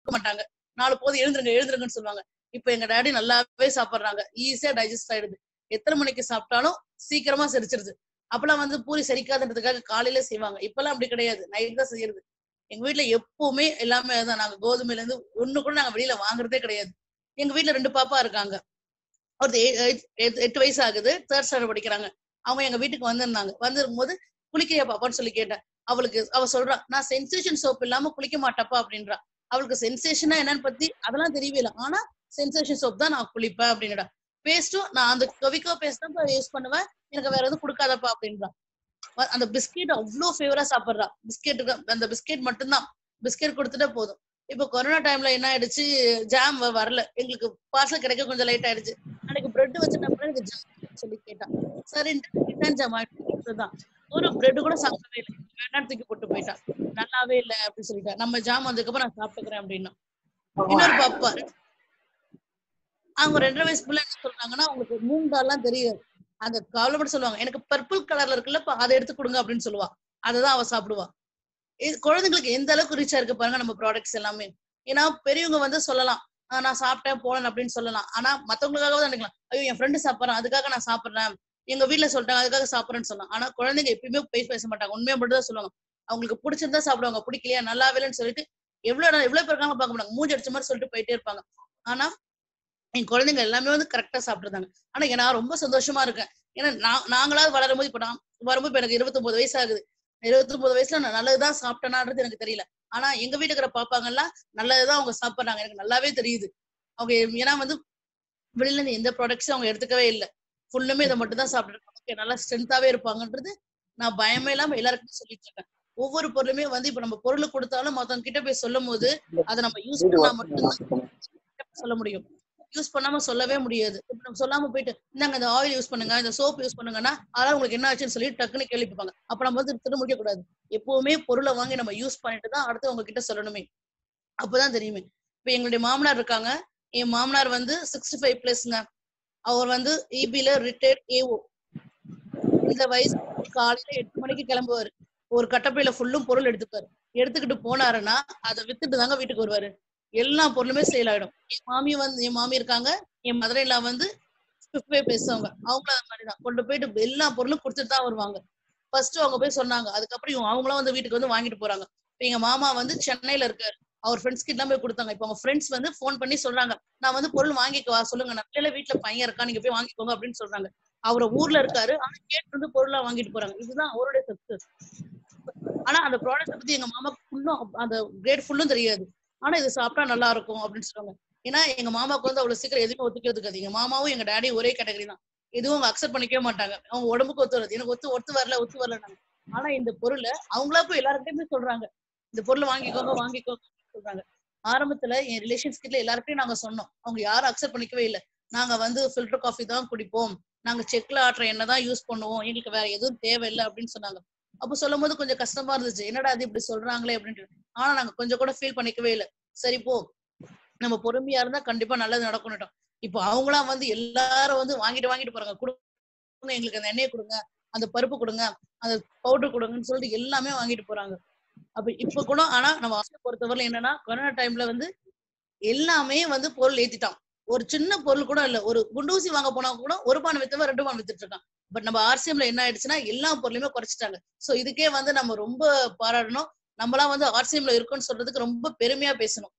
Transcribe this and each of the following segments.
கொடுக்க மாட்டாங்க நாலு போது எழுந்துருங்க எழுந்துருங்கன்னு சொல்லுவாங்க இப்ப எங்க டாடி நல்லாவே சாப்பிடுறாங்க ஈஸியா டைஜஸ்ட் ஆயிடுது எத்தனை மணிக்கு சாப்பிட்டாலும் சீக்கிரமா செரிச்சிருது அப்பெல்லாம் வந்து பூரி செரிக்காதுன்றதுக்காக காலையில செய்வாங்க இப்பெல்லாம் அப்படி கிடையாது நைட் தான் செய்யறது எங்க வீட்ல எப்பவுமே எல்லாமே தான் நாங்க கோதுமையில இருந்து ஒண்ணு கூட நாங்க வெளியில வாங்குறதே கிடையாது எங்க வீட்ல ரெண்டு பாப்பா இருக்காங்க ஒரு எட்டு வயசு ஆகுது தேர்ட் ஸ்டாண்டர்ட் படிக்கிறாங்க அவங்க எங்க வீட்டுக்கு வந்திருந்தாங்க வந்திருக்கும் போது குளிக்கிறியா பாப்பான்னு சொல்லி கேட்டேன் அவளுக்கு அவ சொல்றா நான் சென்சேஷன் சோப் இல்லாம குளிக்க மாட்டப்பா அப்படின்றா அவளுக்கு சென்சேஷனா என்னன்னு பத்தி அதெல்லாம் தெரியவே இல்லை ஆனா சென்சேஷன் சோப் தான் நான் குளிப்பேன் அப்படின்றா பேஸ்ட்டும் நான் அந்த கவிக்கோ பேஸ்ட் தான் யூஸ் பண்ணுவேன் எனக்கு வேற எதுவும் கொடுக்காதப்பா அப்படின்றா வ- அந்த பிஸ்கெட் அவ்வளோ ஃபேவரா சாப்பிடுறா பிஸ்கெட்டுக்கு அந்த பிஸ்கெட் மட்டும்தான் பிஸ்கெட் கொடுத்துட்டே போதும் இப்போ கொரோனா டைம்ல என்ன ஆயிடுச்சு ஜாம் வரல எங்களுக்கு பார்சல் கிடைக்க கொஞ்சம் லேட் ஆயிடுச்சு அன்னைக்கு பிரெட் வச்சுட்டப்ப எனக்கு ஜாம் சொல்லி கேட்டான் சரின்ட்டு ரிட்டர்ன் ஜாம் தான் ஒரு பிரெட் கூட சாப்பிடவே இல்லை வேண்டாம் தூக்கி போட்டு போயிட்டான் நல்லாவே இல்லை அப்படின்னு சொல்லிட்டா நம்ம ஜாம் வந்ததுக்கப்புறம் நான் சாப்பிட்டுக்கிறேன் அப்படின்னா இன்னொரு பாப்பா அவங்க ரெண்டரை வயசு பிள்ளை என்ன சொல்றாங்கன்னா அவங்களுக்கு மூணு டால்லாம் தெரியாது அந்த கவலைப்பட்டு சொல்லுவாங்க எனக்கு பர்பிள் கலர்ல இருக்குல்ல இப்ப அதை எடுத்து கொடுங்க அப்படின்னு சொல்லுவா அததான் அவ சாப்பிடுவா இது குழந்தைங்களுக்கு எந்த அளவுக்கு ரீச்சா இருக்கு பாருங்க நம்ம ப்ராடக்ட்ஸ் எல்லாமே ஏன்னா பெரியவங்க வந்து சொல்லலாம் "ஆஹ் நான் சாப்பிட்டேன் போனேன் அப்படின்னு சொல்லலாம் ஆனா மத்தவங்களுக்காக தான் நினைக்கலாம் ஐயோ என் ஃப்ரெண்டு சாப்பிட்றான் அதுக்காக நான் சாப்பிடுறேன் எங்க வீட்ல சொல்லிட்டாங்க அதுக்காக சாப்பிடுறேன்னு சொல்லலாம் ஆனா குழந்தைங்க எப்பயுமே போய் பேச மாட்டாங்க உண்மையா மட்டும் தான் சொல்லுவாங்க அவங்களுக்கு பிடிச்சிருந்தா சாப்பிடுவாங்க பிடிக்கலையா நல்லா இல்லைன்னு சொல்லிட்டு எவ்வளவு நேரம் எவ்வளவு பேர் இருக்காங்க பார்க்க மாட்டாங்க மூஞ்சி அடிச்ச மாதிரி சொல்லிட்டு போயிட்டே இருப்பாங்க ஆனா என் குழந்தைங்க எல்லாமே வந்து கரெக்டா சாப்பிட்டுருந்தாங்க ஆனா எனக்கு நான் ரொம்ப சந்தோஷமா இருக்கேன் ஏன்னா நான் நாங்களாவது வளரும் போது இப்ப நான் வரும்போது இப்ப எனக்கு இருபத்தொன்பது வயசு ஆகுது இருபத்தொன்பது வயசுல நான் நல்லதுதான் சாப்பிட்டேனான்றது எனக்கு தெரியல ஆனா எங்க வீட்டுல இருக்கிற பாப்பாங்க எல்லாம் நல்லதுதான் அவங்க சாப்பிடுறாங்க எனக்கு நல்லாவே தெரியுது அவங்க ஏன்னா வந்து வெளியில இருந்து எந்த ப்ராடக்ட்ஸும் அவங்க எடுத்துக்கவே இல்லை ஃபுல்லுமே இதை மட்டும் தான் சாப்பிட்டுருக்காங்க ஓகே நல்லா ஸ்ட்ரென்த்தாவே இருப்பாங்கன்றது நான் பயமே இல்லாம எல்லாருக்குமே சொல்லிட்டு இருக்கேன் ஒவ்வொரு பொருளுமே வந்து இப்ப நம்ம பொருள் கொடுத்தாலும் மத்தவங்க கிட்ட போய் சொல்லும் போது அதை நம்ம யூஸ் பண்ணா மட்டும்தான் சொல்ல முடியும் யூஸ் பண்ணாம சொல்லவே முடியாது இப்ப நம்ம சொல்லாம போயிட்டு இந்தாங்க இந்த ஆயில் யூஸ் பண்ணுங்க இந்த சோப் யூஸ் பண்ணுங்கன்னா அதெல்லாம் உங்களுக்கு என்ன ஆச்சுன்னு சொல்லி டக்குன்னு கேள்விப்பாங்க அப்ப நம்ம வந்து திரும்ப முடிக்க கூடாது எப்பவுமே பொருளை வாங்கி நம்ம யூஸ் பண்ணிட்டு தான் அடுத்து உங்க கிட்ட சொல்லணுமே அப்பதான் தெரியுமே இப்ப எங்களுடைய மாமனார் இருக்காங்க என் மாமனார் வந்து சிக்ஸ்டி ஃபைவ் பிளஸ்ங்க அவர் வந்து இபில ரிட்டையர்ட் ஏஓ இந்த வயசு காலையில எட்டு மணிக்கு கிளம்புவாரு ஒரு கட்டப்பையில ஃபுல்லும் பொருள் எடுத்துப்பாரு எடுத்துக்கிட்டு போனாருன்னா அதை வித்துட்டு தாங்க வீட்டுக்கு வருவாரு எல்லா பொருளுமே சேல் ஆயிடும் என் மாமி வந்து என் மாமி இருக்காங்க என் மதுரையில வந்து ஃபிஃப்டி பேசுவாங்க அவங்களும் அது மாதிரிதான் கொண்டு போயிட்டு எல்லா பொருளும் கொடுத்துட்டு தான் வருவாங்க ஃபர்ஸ்ட் அவங்க போய் சொன்னாங்க அதுக்கப்புறம் இவங்க அவங்களும் வந்து வீட்டுக்கு வந்து வாங்கிட்டு போறாங்க இப்ப எங்க மாமா வந்து சென்னையில இருக்காரு அவர் ஃப்ரெண்ட்ஸ் கிட்ட போய் கொடுத்தாங்க இப்போ அவங்க ஃப்ரெண்ட்ஸ் வந்து ஃபோன் பண்ணி சொல்றாங்க நான் வந்து பொருள் வாங்கிக்கவா சொல்லுங்க நல்ல வீட்டுல பையன் இருக்கா நீங்க போய் வாங்கிக்கோங்க அப்படின்னு சொல்றாங்க அவர் ஊர்ல இருக்காரு ஆனா கேட்டு வந்து பொருளா வாங்கிட்டு போறாங்க இதுதான் அவருடைய சக்சஸ் ஆனா அந்த ப்ராடக்ட் பத்தி எங்க மாமாக்கு ஃபுல்லும் அந்த கிரேட் ஃபுல்லும் தெரியாது ஆனா இது சாப்பிட்டா நல்லா இருக்கும் அப்படின்னு சொல்றாங்க ஏன்னா எங்க மாமாக்கு வந்து அவ்வளவு சீக்கிரம் எதுவுமே ஒத்துக்கிறது இருக்காது எங்க மாமாவும் எங்க டேடியும் ஒரே கேட்டகரி தான் எதுவும் அவங்க அக்செப்ட் பண்ணிக்கவே மாட்டாங்க அவங்க உடம்புக்கு ஒத்து வருது எனக்கு ஒத்து ஒத்து வரல ஒத்து வரல ஆனா இந்த பொருளை அவங்களா போய் எல்லாருக்கிட்டையுமே சொல்றாங்க இந்த பொருளை வாங்கிக்கோங்க வாங்கிக்கோங்க அப்படின்னு சொல்றாங்க ஆரம்பத்துல என் ரிலேஷன்ஸ் கிட்ட எல்லாருக்கிட்டையும் நாங்க சொன்னோம் அவங்க யாரும் அக்செப்ட் பண்ணிக்கவே இல்லை நாங்க வந்து ஃபில்டர் காஃபி தான் குடிப்போம் நாங்க செக்ல ஆட்டுற எண்ணெய் தான் யூஸ் பண்ணுவோம் எங்களுக்கு வேற எதுவும் தேவையில்லை அப்படின்னு சொன்னாங்க அப்ப சொல்லும் போது கொஞ்சம் கஷ்டமா இருந்துச்சு என்னடா அது இப்படி சொல்றாங்களே அப்படின்ட்டு ஆனா நாங்க கொஞ்சம் கூட ஃபீல் பண்ணிக்கவே இல்லை சரி போ நம்ம பொறுமையா இருந்தா கண்டிப்பா நல்லது நடக்கணுட்டோம் இப்போ அவங்களாம் வந்து எல்லாரும் வந்து வாங்கிட்டு வாங்கிட்டு போறாங்க கொடுங்க எங்களுக்கு அந்த எண்ணெயை கொடுங்க அந்த பருப்பு கொடுங்க அந்த பவுடர் கொடுங்கன்னு சொல்லிட்டு எல்லாமே வாங்கிட்டு போறாங்க அப்ப இப்ப கூட ஆனா நம்ம ஆசை பொறுத்தவரை என்னன்னா கொரோனா டைம்ல வந்து எல்லாமே வந்து பொருள் ஏத்திட்டான் ஒரு சின்ன பொருள் கூட இல்ல ஒரு குண்டூசி வாங்க போனா கூட ஒரு பானை வித்தவன் ரெண்டு பானை வித்துட்டு இருக்கான் பட் நம்ம ஆர்சிஎம்ல என்ன ஆயிடுச்சுன்னா எல்லா பொருளையுமே குறைச்சிட்டாங்க சோ இதுக்கே வந்து நம்ம ரொம்ப பாராட்டணும் நம்மளாம் வந்து ஆர்சிஎம்ல இருக்கோம்னு சொல்றதுக்கு ரொம்ப பெருமையா பேசணும்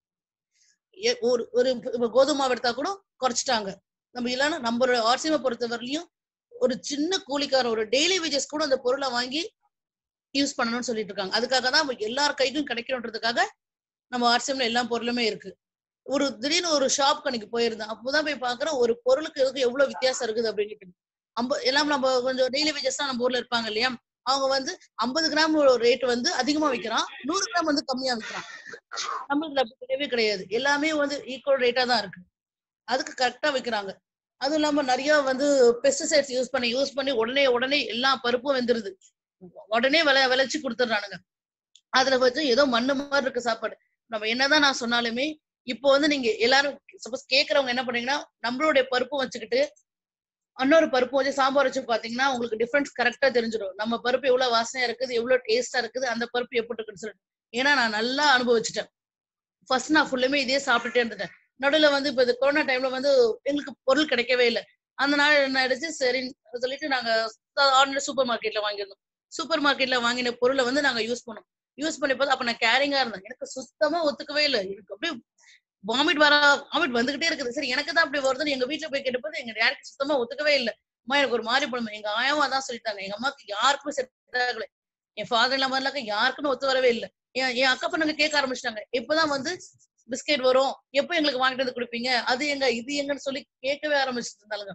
எ- ஒரு ஒரு இப்ப கோதுமை மாவு எடுத்தா கூட குறைச்சிட்டாங்க நம்ம இல்லைன்னா நம்மளோட ஆர்சிஎம் பொறுத்தவரையிலையும் ஒரு சின்ன கூலிக்காரன் ஒரு டெய்லி வேஜஸ் கூட அந்த பொருளை வாங்கி யூஸ் பண்ணணும்னு சொல்லிட்டு இருக்காங்க அதுக்காக தான் நம்ம எல்லார் கைக்கும் கிடைக்கணுன்றதுக்காக நம்ம ஆர்சிஎம்ல எல்லா பொருளுமே இருக்கு ஒரு திடீர்னு ஒரு ஷாப் கணக்கு போயிருந்தேன் அப்போதான் போய் பாக்குறேன் ஒரு பொருளுக்கு இதுக்கு எவ்வளவு வித்தியாசம் இருக்குது அப்படின்னு ஐம்ப எல்லாம் நம்ம கொஞ்சம் டெய்லி வேஜஸ் தான் நம்ம ஊர்ல இருப்பாங்க இல்லையா அவங்க வந்து ஐம்பது கிராம் ரேட் வந்து அதிகமா விக்கிறான் நூறு கிராம் வந்து கம்மியா விக்கிறான் நம்மளுக்கு அப்படி கிடையவே கிடையாது எல்லாமே வந்து ஈக்குவல் ரேட்டா தான் இருக்கு அதுக்கு கரெக்டா விக்கிறாங்க அதுவும் இல்லாம நிறைய வந்து பெஸ்டிசைட்ஸ் யூஸ் பண்ணி யூஸ் பண்ணி உடனே உடனே எல்லா பருப்பும் வெந்துருது உடனே விளை விளைச்சு கொடுத்துட்றானுங்க அதுல வச்சு ஏதோ மண்ணு மாதிரி இருக்கு சாப்பாடு நம்ம என்னதான் நான் சொன்னாலுமே இப்போ வந்து நீங்க எல்லாரும் சப்போஸ் கேக்குறவங்க என்ன பண்ணீங்கன்னா நம்மளுடைய பருப்பு வச்சுக்கிட்டு இன்னொரு பருப்பு வச்சு சாம்பார் வச்சு பாத்தீங்கன்னா உங்களுக்கு டிஃபரன்ஸ் கரெக்டா தெரிஞ்சிடும் நம்ம பருப்பு எவ்வளவு வாசனையா இருக்குது எவ்வளவு டேஸ்டா இருக்குது அந்த பருப்பு எப்படி இருக்குன்னு சொல்லிட்டு ஏன்னா நான் நல்லா அனுபவிச்சுட்டேன் ஃபர்ஸ்ட் நான் ஃபுல்லுமே இதே சாப்பிட்டுட்டே இருந்துட்டேன் நடுவில் வந்து இப்போ இந்த கொரோனா டைம்ல வந்து எங்களுக்கு பொருள் கிடைக்கவே இல்லை அந்த நாள் என்ன ஆயிடுச்சு சரின்னு சொல்லிட்டு நாங்க ஆன்லைன் சூப்பர் மார்க்கெட்ல வாங்கியிருந்தோம் சூப்பர் மார்க்கெட்ல வாங்கின பொருளை வந்து நாங்க யூஸ் பண்ணோம் யூஸ் பண்ணி பார்த்து அப்ப நான் கேரிங்கா இருந்தேன் எனக்கு சுத்தமா ஒத்துக்கவே இல்லை எனக்கு அப்படியே வாமிட் வர வாமிட் வந்துகிட்டே இருக்குது சரி எனக்கு தான் அப்படி வருதுன்னு எங்க வீட்டுல போய் கேட்டபோது எங்க டேரக்ட் சுத்தமா ஒத்துக்கவே இல்லை அம்மா எனக்கு ஒரு மாதிரி பண்ணும் எங்க ஆயாவும் அதான் சொல்லிட்டாங்க எங்க அம்மாக்கு யாருக்குமே செட் ஆகல என் ஃபாதர் இல்ல மாதிரிலாக்க யாருக்குமே ஒத்து வரவே இல்லை என் என் அக்கா பொண்ணுங்க கேட்க ஆரம்பிச்சிட்டாங்க இப்பதான் வந்து பிஸ்கெட் வரும் எப்போ எங்களுக்கு வாங்கிட்டு வந்து கொடுப்பீங்க அது எங்க இது எங்கன்னு சொல்லி கேட்கவே ஆரம்பிச்சிட்டு இருந்தாலுங்க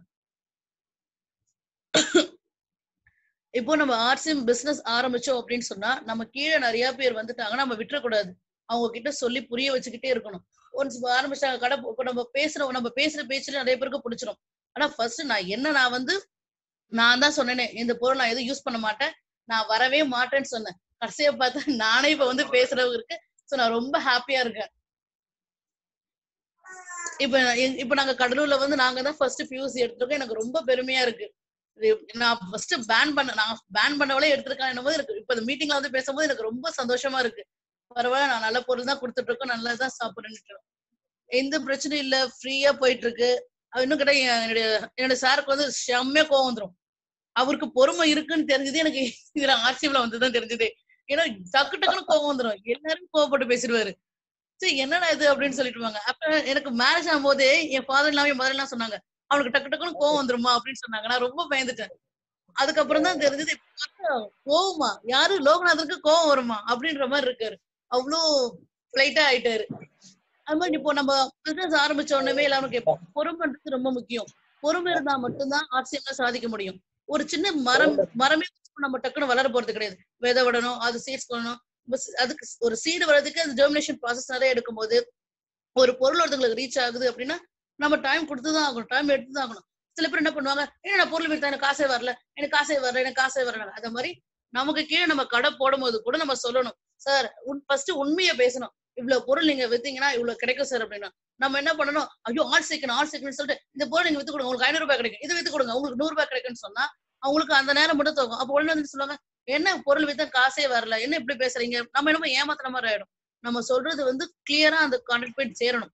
இப்போ நம்ம ஆர்சிஎம் பிசினஸ் ஆரம்பிச்சோம் அப்படின்னு சொன்னா நம்ம கீழே நிறைய பேர் வந்துட்டாங்க நம்ம விட்டுறக்கூடாது அவங்க கிட்ட சொல்லி புரிய வச்சுக்கிட்டே இருக்கணும் ஒன்ஸ் ஆரம்பிச்சாங்க கடை இப்போ நம்ம பேசுறோம் நம்ம பேசுற பேச்சுல நிறைய பேருக்கு பிடிச்சிரும் ஆனா ஃபர்ஸ்ட் நான் என்ன நான் வந்து நான் தான் சொன்னேனே இந்த பொருள் நான் எதுவும் யூஸ் பண்ண மாட்டேன் நான் வரவே மாட்டேன்னு சொன்னேன் கடைசியா பார்த்தா நானே இப்ப வந்து பேசுறவங்க இருக்கு சோ நான் ரொம்ப ஹாப்பியா இருக்கேன் இப்ப எங்க- இப்ப நாங்க கடலூர்ல வந்து நாங்க தான் ஃபர்ஸ்ட் பியூசி எடுத்திருக்கோம் எனக்கு ரொம்ப பெருமையா இருக்கு இது நான் ஃபர்ஸ்ட் பேன் பண்ண நான் பேன் பண்ணவளே எடுத்திருக்கேன் போது எனக்கு இப்ப இந்த மீட்டிங்ல வந்து பேசும்போது எனக்கு ரொம்ப சந்தோஷமா இருக்கு பரவாயில்ல நான் நல்ல பொருள் தான் கொடுத்துட்டு இருக்கோம் நல்லா தான் சாப்பிடுறேன்னு எந்த பிரச்சனையும் இல்ல ஃப்ரீயா போயிட்டு இருக்கு அது இன்னும் கிட்ட என்னுடைய என்னோட சாருக்கு வந்து செம்மையா கோவம் வந்துரும் அவருக்கு பொறுமை இருக்குன்னு தெரிஞ்சது எனக்கு இதுல ஆர்சிஎம்ல வந்துதான் தெரிஞ்சது ஏன்னா டக்கு டக்குன்னு கோவம் வந்துரும் எல்லாரும் கோவப்பட்டு பேசிடுவாரு சரி என்னடா இது அப்படின்னு சொல்லிட்டு அப்ப எனக்கு மேரேஜ் ஆகும் போதே என் ஃபாதர் எல்லாம் என் மதர் எல்லாம் சொன்னாங்க அவனுக்கு டக்கு டக்குன்னு கோவம் வந்துருமா அப்படின்னு சொன்னாங்க நான் ரொம்ப பயந்துட்டேன் அதுக்கப்புறம் தான் தெரிஞ்சது இப்ப பார்த்தா கோவமா யாரு லோகநாதனுக்கு கோவம் வருமா அப்படின்ற மாதிரி இருக்காரு அவ்வளோ ஃபிளைட்டா ஆயிட்டாரு அது மாதிரி இப்போ நம்ம பிசினஸ் ஆரம்பிச்ச உடனே எல்லாரும் கேட்போம் பொறுமைன்றது ரொம்ப முக்கியம் பொறுமை இருந்தா மட்டும்தான் ஆர்சிஎம்ல சாதிக்க முடியும் ஒரு சின்ன மரம் மரமே நம்ம டக்குன்னு வளர போறது கிடையாது விதை விடணும் அது சீட்ஸ் பண்ணணும் பஸ் அதுக்கு ஒரு சீடு வர்றதுக்கு அந்த ஜெர்மினேஷன் ப்ராசஸ் நிறைய எடுக்கும்போது ஒரு பொருள் ஒருத்தங்களுக்கு ரீச் ஆகுது அப்படின்னா நம்ம டைம் கொடுத்துதான் ஆகணும் டைம் எடுத்துதான் ஆகணும் சில பேர் என்ன பண்ணுவாங்க ஏன் நான் பொருள் வித்தா எனக்கு காசே வரல எனக்கு காசே வரல எனக்கு காசே வரல அந்த மாதிரி நமக்கு கீழே நம்ம கடை போடும்போது கூட நம்ம சொல்லணும் சார் ஃபர்ஸ்ட் உண்மையை பேசணும் இவ்வளவு பொருள் நீங்க வித்தீங்கன்னா இவ்வளவு கிடைக்கும் சார் அப்படின்னா நம்ம என்ன பண்ணணும் ஐயோ ஆள் சேர்க்கணும் ஆள் சேர்க்கணும்னு சொல்லிட்டு இந்த பொருள் நீங்க வித்து கொடுங்க உங்களுக்கு ஐநூறு ரூபாய் கிடைக்கும் இது வித்து கொடுங்க உங்களுக்கு நூறு ரூபாய் கிடைக்கும்னு சொன்னா அவங்களுக்கு அந்த நேரம் மட்டும் தோகும் அப்போ உடனே வந்து சொல்லுவாங்க என்ன பொருள் வித்தா காசே வரல என்ன இப்படி பேசுறீங்க நம்ம என்னமோ ஏமாத்துற மாதிரி ஆயிடும் நம்ம சொல்றது வந்து கிளியரா அந்த கான்டெக்ட் போயிட்டு சேரணும்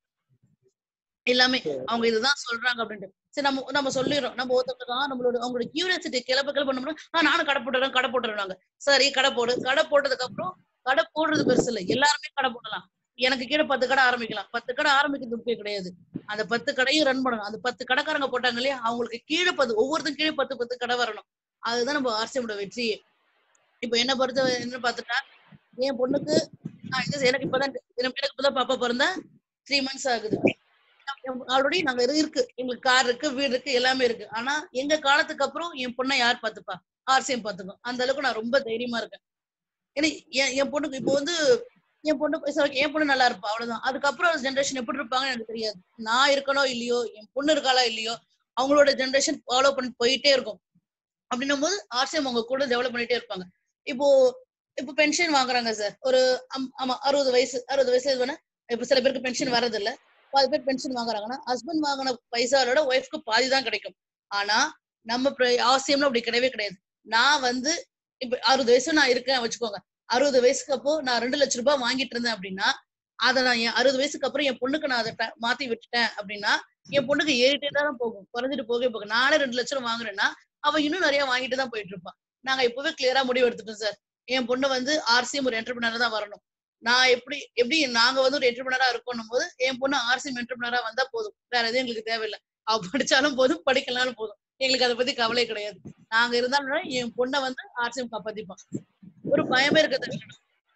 எல்லாமே அவங்க இதுதான் சொல்றாங்க அப்படின்ட்டு சரி நம்ம நம்ம சொல்லிடுறோம் நம்ம ஒருத்தவங்க நம்மளோட அவங்களோட கியூரியாசிட்டி கிளப்ப கிளப்ப பண்ணோம்னா ஆஹ் நானும் கடை போட்டுறேன் கடை போட்டுறாங்க சரி கடை போடு கடை போட்டதுக்கு அப்புறம் கடை போடுறது பெருசு இல்லை எல்லாருமே கடை போடலாம் எனக்கு கீழே பத்து கடை ஆரம்பிக்கலாம் பத்து கடை ஆரம்பிக்கிறது முக்கியம் கிடையாது அந்த பத்து கடையும் ரன் பண்ணணும் அந்த பத்து கடைக்காரங்க போட்டாங்க இல்லையா அவங்களுக்கு கீழே பத்து ஒவ்வொருத்தரும் கீழே பத்து பத்து கடை வரணும் அதுதான் நம்ம ஆர்சிஎமோட வெற்றியே இப்ப என்ன பொறுத்த என்ன பார்த்துட்டா என் பொண்ணுக்கு நான் இது எனக்கு இப்பதான் எனக்கு இப்பதான் பாப்பா பிறந்தா த்ரீ மந்த்ஸ் ஆகுது ஆல்ரெடி நாங்க இரு- இருக்கு எங்களுக்கு கார் இருக்கு வீடு இருக்கு எல்லாமே இருக்கு ஆனா எங்க காலத்துக்கு அப்புறம் என் பொண்ணை யார் பாத்துப்பா ஆர்சிஎம் பாத்துக்கும் அந்த அளவுக்கு நான் ரொம்ப தைரியமா இருக்கேன் ஏன்னா என் என் பொண்ணுக்கு இப்போ வந்து என் பொண்ணு சரி, okay, என் பொண்ணு நல்லா இருப்பா அவ்வளவுதான் அதுக்கப்புறம் ஜென்ரேஷன் எப்படி இருப்பாங்கன்னு எனக்கு தெரியாது நான் இருக்கனோ இல்லையோ என் பொண்ணு இருக்காளா இல்லையோ அவங்களோட ஜென்ரேஷன் ஃபாலோ பண்ணி போயிட்டே இருக்கும் அப்படின்னும் போது ஆர்சிஎம் அவங்க கூட டெவலப் பண்ணிட்டே இருப்பாங்க இப்போ இப்போ பென்ஷன் வாங்குறாங்க சார் ஒரு அம்- ஆமா அறுபது வயசு அறுபது வயசு இது பண்ணா இப்ப சில பேருக்கு பென்ஷன் வரது இல்ல பாதி பேர் பென்ஷன் வாங்குறாங்கன்னா ஹஸ்பண்ட் வாங்கின பைசாவோட ஒய்ஃப்க்கு பாதி தான் கிடைக்கும் ஆனா நம்ம ஆசியம்ல அப்படி கிடையவே கிடையாது நான் வந்து இப்ப அறுபது வயசு நான் இருக்கேன் வச்சுக்கோங்க அறுபது வயசுக்கு அப்போ நான் ரெண்டு லட்ச ரூபாய் வாங்கிட்டு இருந்தேன் அப்படின்னா அதை நான் என் அறுபது வயசுக்கு அப்புறம் என் பொண்ணுக்கு நான் அதை ட- மாத்தி விட்டுட்டேன் அப்படின்னா என் பொண்ணுக்கு ஏறிட்டே தான் போகும் குறைஞ்சிட்டு போகவே போகும் நானே ரெண்டு லட்சம் வாங்குறேன்னா அவ இன்னும் நிறைய வாங்கிட்டு தான் போயிட்டு இருப்பான் நாங்க இப்பவே கிளியரா முடிவு எடுத்துட்டோம் சார் என் பொண்ணு வந்து ஆர்சிஎம் ஒரு என்டர்பிரினரா தான் வரணும் நான் எப்படி எப்படி நாங்க வந்து ஒரு என்டர்பிரினரா இருக்கணும் போது என் பொண்ணு ஆர்சிஎம் என்டர்பிரினரா வந்தா போதும் வேற எதுவும் எங்களுக்கு தேவையில்லை அவ படிச்சாலும் போதும் படிக்கலாலும் போதும் எங்களுக்கு அதை பத்தி கவலை கிடையாது நாங்க இருந்தாலும் என் பொண்ணை வந்து ஆர்சிஎம் காப்பாத்திப்பான் ஒரு பயமே இருக்க தேவையில்லை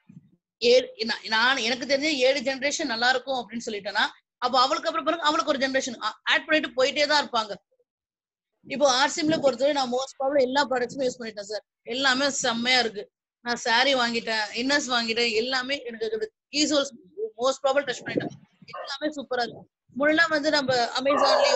ஏழு நான் நான் எனக்கு தெரிஞ்ச ஏழு ஜெனரேஷன் நல்லா இருக்கும் அப்படின்னு சொல்லிட்டேன்னா அப்போ அவளுக்கு அப்புறம் பிறகு அவளுக்கு ஒரு ஜெனரேஷன் ஆட் பண்ணிட்டு போயிட்டே தான் இருப்பாங்க இப்போ ஆர்சிஎம்ல பொறுத்தவரை நான் மோஸ்ட் ப்ராப்ளம் எல்லா ப்ராடக்ட்ஸுமே யூஸ் பண்ணிட்டேன் சார் எல்லாமே செம்மையா இருக்கு நான் saree வாங்கிட்டேன் இன்னர்ஸ் வாங்கிட்டேன் எல்லாமே எனக்கு கீசோல்ஸ் மோஸ்ட் ப்ராப்ளம் டச் பண்ணிட்டேன் எல்லாமே சூப்பரா இருக்கு முன்னெல்லாம் வந்து நம்ம அமேசான்லயோ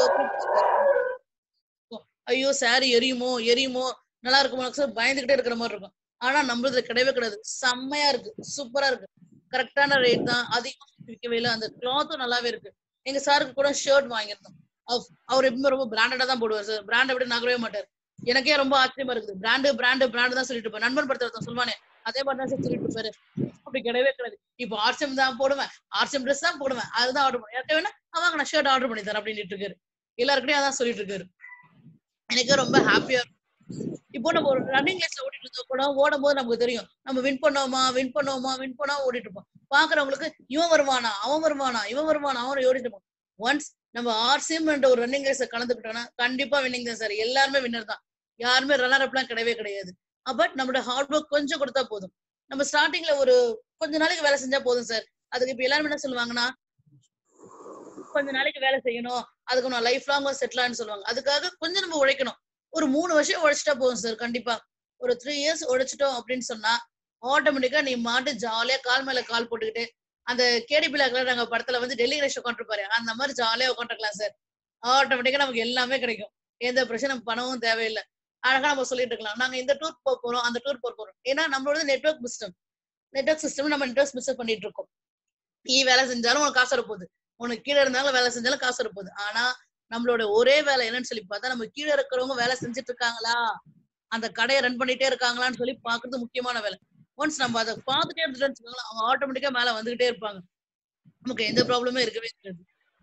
ஐயோ saree எரியுமோ எரியுமோ நல்லா இருக்குமோ சார் பயந்துகிட்டே இருக்கிற மாதிரி இருக்கும் ஆனா நம்மளது கிடையவே கிடையாது செம்மையா இருக்கு சூப்பரா இருக்கு கரெக்டான ரேட் தான் அதிகமா விற்கவே இல்லை அந்த கிளாத்தும் நல்லாவே இருக்கு எங்க சாருக்கு கூட ஷர்ட் வாங்கியிருந்தோம் அவ்- அவர் எப்பவுமே ரொம்ப பிராண்டடா தான் போடுவார் சார் பிராண்ட் அப்படி நகரவே மாட்டார் எனக்கே ரொம்ப ஆச்சரியமா இருக்குது பிராண்டு பிராண்டு பிராண்டு தான் சொல்லிட்டு இருப்பேன் நண்பன் படத்துல ஒருத்தன் சொல்லுவானே அதே மாதிரி தான் சார் சொல்லிட்டு இருப்பாரு அப்படி கிடையவே கிடையாது இப்போ ஆர்சிஎம் தான் போடுவேன் ஆர்சிஎம் ட்ரெஸ் தான் போடுவேன் அதுதான் ஆர்டர் பண்ணேன் யார்கிட்ட வேணா அவங்க நான் ஷர்ட் ஆர்டர் பண்ணி தரேன் அப்படின்னு இருக்காரு எல்லாருக்கிட்டையும் அதான் சொல்லிட்டு இருக்காரு எனக்கு ரொம்ப ஹாப்பியா இருக்கும் இப்போ நம்ம ஒரு ரன்னிங் ரேஸ்ல ஓடிட்டு இருந்தோம் கூட ஓடும் போது நமக்கு தெரியும் நம்ம வின் பண்ணோமா வின் பண்ணோமா வின் பண்ணா ஓடிட்டு இருப்போம் பாக்குறவங்களுக்கு இவன் வருவானா அவன் வருவானா இவன் வருவானா அவன் ஓடிட்டு இருப்போம் ஒன்ஸ் நம்ம ஆர்சிஎம் என்ற ஒரு ரன்னிங் ரேஸ்ல கலந்துக்கிட்டோம்னா கண்டிப்பா வின்னிங் தான் சார் எல்லாருமே வின்னர் தான் யாருமே ரன்னர் அப்லாம் கிடையவே கிடையாது பட் நம்மளோட ஹார்ட் ஒர்க் கொஞ்சம் கொடுத்தா போதும் நம்ம ஸ்டார்டிங்ல ஒரு கொஞ்ச நாளைக்கு வேலை செஞ்சா போதும் சார் அதுக்கு இப்ப எல்லாரும் என்ன சொல்லுவாங்கன்னா கொஞ்ச நாளைக்கு வேலை செய்யணும் அதுக்கு நான் லைஃப் லாங் செட்டில் ஆன்னு சொல்லுவாங்க அதுக்காக கொஞ்சம் நம்ம உழைக்கணும் ஒரு மூணு வருஷம் உழைச்சிட்டா போதும் சார் கண்டிப்பா ஒரு த்ரீ இயர்ஸ் உழைச்சிட்டோம் அப்படின்னு சொன்னா ஆட்டோமேட்டிக்கா நீ மாட்டு ஜாலியா கால் மேல கால் போட்டுக்கிட்டு அந்த கேடிபில நாங்க படத்துல வந்து டெல்லி ரேஷ் உட்காந்துருப்பாரு அந்த மாதிரி ஜாலியா உட்காந்துருக்கலாம் சார் ஆட்டோமேட்டிக்கா நமக்கு எல்லாமே கிடைக்கும் எந்த பிரச்சனை பணமும் தேவையில்லை அழகா நம்ம சொல்லிட்டு இருக்கலாம் நாங்க இந்த டூர் போக போறோம் அந்த டூர் போக போறோம் ஏன்னா நம்மளோட நெட்ஒர்க் சிஸ்டம் நெட்ஒர்க் சிஸ்டம் நம்ம நெட்ஒர்க் பிஸ்னஸ் பண்ணிட்டு இருக்கோம் நீ வேலை செஞ்சாலும் உனக்கு காசு வரப்போகுது உனக்கு கீழே இருந்தாலும் வேலை செஞ்சாலும் காசு வரப்போகுது ஆனா நம்மளோட ஒரே வேலை என்னன்னு சொல்லி பார்த்தா நம்ம கீழே இருக்கிறவங்க வேலை செஞ்சுட்டு இருக்காங்களா அந்த கடையை ரன் பண்ணிட்டே இருக்காங்களான்னு சொல்லி பாக்குறது முக்கியமான வேலை ஒன்ஸ் நம்ம அதை பார்த்துட்டே இருந்துட்டோம்னு வச்சுக்கோங்களேன் அவங்க ஆட்டோமேட்டிக்கா மேல வந்துகிட்டே இருப்பாங்க நமக்கு எந்த ப்ராப்ளமே இருக்கவே இருக்காது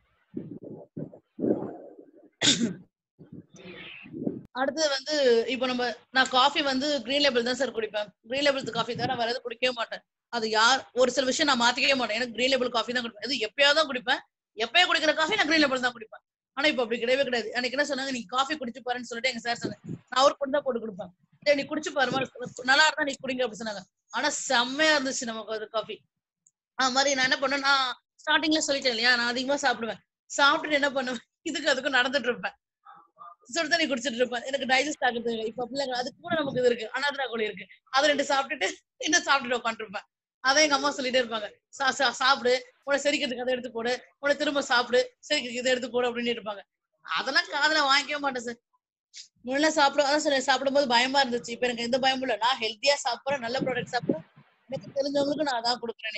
அடுத்தது வந்து இப்போ நம்ம நான் காஃபி வந்து கிரீன் லேபிள் தான் சார் குடிப்பேன் கிரீன் லேபிள் காஃபி தவிர வேற எதுவும் குடிக்கவே மாட்டேன் அது யார் ஒரு சில விஷயம் நான் மாத்திக்கவே மாட்டேன் எனக்கு கிரீன் லேபிள் காஃபி தான் குடிப்பேன் இது எப்பயாவது தான் குடிப்பேன் எப்பயோ குடிக்கிற காஃபி நான் கிரீன் லேபிள் தான் குடிப்பேன் ஆனா இப்போ அப்படி கிடையவே கிடையாது எனக்கு என்ன சொன்னாங்க நீ காஃபி குடிச்சு பாருன்னு சொல்லிட்டு எங்க சார் சொன்னாங்க நான் அவருக்கு கொண்டு தான் போட்டு கொடுப்பேன் சரி நீ குடிச்சு பாருமா நல்லா இருந்தா நீ குடிங்க அப்படி சொன்னாங்க ஆனா செம்மையா இருந்துச்சு நமக்கு அது காஃபி அது மாதிரி நான் என்ன பண்ணேன் நான் ஸ்டார்டிங்ல சொல்லிட்டேன் இல்லையா நான் அதிகமா சாப்பிடுவேன் சாப்பிட்டுட்டு என்ன பண்ணுவேன் இதுக்கு அதுக்கும் நடந்துட்டு இருப்பேன் சுடு தண்ணி குடிச்சிட்டு இருப்பேன் எனக்கு டைஜஸ்ட் ஆகுது இப்ப அப்படிலாம் அதுக்கு கூட நமக்கு இது இருக்கு அனாதரா கோழி இருக்கு அது ரெண்டு சாப்பிட்டுட்டு இன்னும் சாப்பிட்டுட்டு உட்காந்துருப்பேன் அதை எங்க அம்மா சொல்லிட்டே இருப்பாங்க சா சா- சாப்பிடு உன செரிக்கிறதுக்கு அதை எடுத்து போடு உன திரும்ப சாப்பிடு செரிக்கிறதுக்கு இதை எடுத்து போடு அப்படின்னு இருப்பாங்க அதெல்லாம் காதுல வாங்கிக்கவே மாட்டேன் சார் முன்ன சாப்பிடும் அதான் சொல்ல சாப்பிடும்போது பயமா இருந்துச்சு இப்ப எனக்கு எந்த பயமும் இல்லை நான் ஹெல்த்தியா சாப்பிடுறேன் நல்ல ப்ராடக்ட் சாப்பிடுறேன் எனக்கு தெரிஞ்சவங்களுக்கு நான் அதான் கொடுக்குறேனே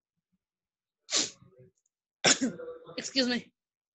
எக்ஸ்கியூஸ் மீ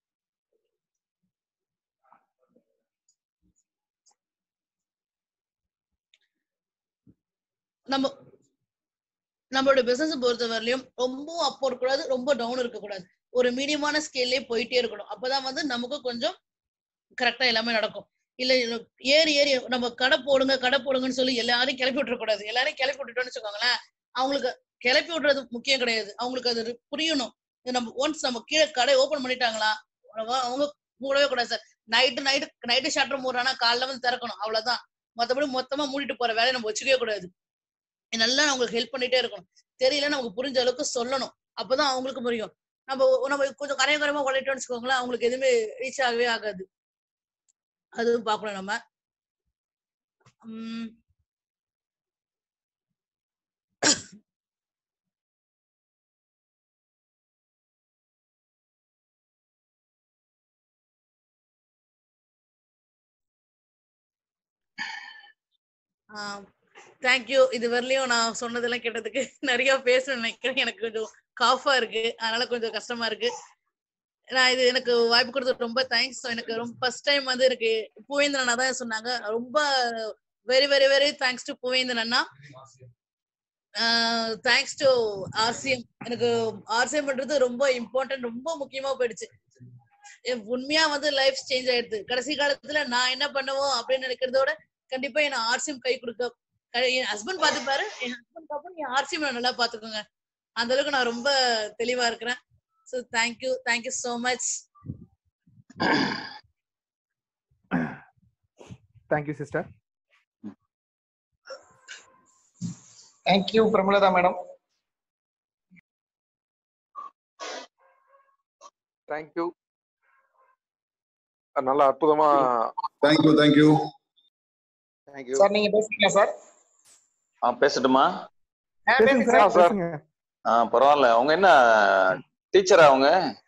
நம்ம நம்மளோட பிசினஸ் பொறுத்த வரலையும் ரொம்ப அப்போ இருக்கக்கூடாது ரொம்ப டவுன் இருக்கக்கூடாது ஒரு மீடியமான ஸ்கேல்லே போயிட்டே இருக்கணும் அப்பதான் வந்து நமக்கு கொஞ்சம் கரெக்டா எல்லாமே நடக்கும் இல்ல இல்ல, ஏறி ஏறி நம்ம கடை போடுங்க கடை போடுங்கன்னு சொல்லி எல்லாரையும் கிளப்பி விட்டுறக்கூடாது எல்லாரையும் கிளப்பி விட்டுட்டோம்னு வச்சுக்கோங்களேன் அவங்களுக்கு கிளப்பி விடுறது முக்கியம் கிடையாது அவங்களுக்கு அது புரியணும் இது நம்ம ஒன்ஸ் நம்ம கீழே கடை ஓபன் பண்ணிட்டாங்களா அவங்க- அவங்க மூடவே கூடாது sir night night night shutter மூடுறானா காலைல வந்து திறக்கணும் அவ்வளவுதான் மத்தபடி மொத்தமா மூடிட்டு போற வேலையை நம்ம வச்சுக்கவே கூடாது நல்லா அவங்களுக்கு ஹெல்ப் பண்ணிட்டே இருக்கணும் தெரியல நமக்கு புரிஞ்ச அளவுக்கு சொல்லணும் அப்பதான் அவங்களுக்கு புரியும் நம்ம நம்ம கொஞ்சம் கரைய கரையமா உழைட்டோம்னு வச்சுக்கோங்களேன் அவங்களுக்கு எதுவுமே ரீச் ஆகவே ஆகாது அதுவும் பார்க்கணும் நம்ம உம் தேங்க்யூ இது வரலையும் நான் சொன்னதெல்லாம் கேட்டதுக்கு நிறைய பேசணும்னு நினைக்கிறேன் எனக்கு கொஞ்சம் காஃபா இருக்கு அதனால கொஞ்சம் கஷ்டமா இருக்கு நான் இது எனக்கு வாய்ப்பு கொடுத்தது ரொம்ப தேங்க்ஸ் எனக்கு ரொம்ப ஃபர்ஸ்ட் டைம் வந்து எனக்கு புவேந்திரன் அண்ணா தான் சொன்னாங்க ரொம்ப very very very thanks to Bhuvendran அண்ணா தேங்க்ஸ் டு ஆர்சிஎம் எனக்கு ஆர்சிஎம் பண்றது ரொம்ப இம்பார்ட்டன்ட் ரொம்ப முக்கியமா போயிடுச்சு என் உண்மையா வந்து லைஃப் சேஞ்ச் ஆயிடுது கடைசி காலத்துல நான் என்ன பண்ணுவோம் அப்படின்னு நினைக்கிறதோட கண்டிப்பா என்ன ஆர்சிஎம் கை கொடுக்க க- என் ஹஸ்பண்ட் பாத்துப்பாரு என் ஹஸ்பண்ட் பாப்பா என் ஆர்சிஎம் நல்லா பாத்துக்கோங்க அந்த அளவுக்கு நான் ரொம்ப தெளிவா இருக்கிறேன் so thank you thank you so much thank you sister thank you Premalatha madam thank you நல்லா அற்புதமா தேங்க்யூ தேங்க்யூ தேங்க்யூ சார் நீங்க பேசுறீங்க சார் ஆ பேசட்டுமா ஆ, பேசுங்க பேசுங்க சார் சார். பேசுங்க ஆ பரவாயில்ல அவங்க என்ன டீச்சரா அவங்க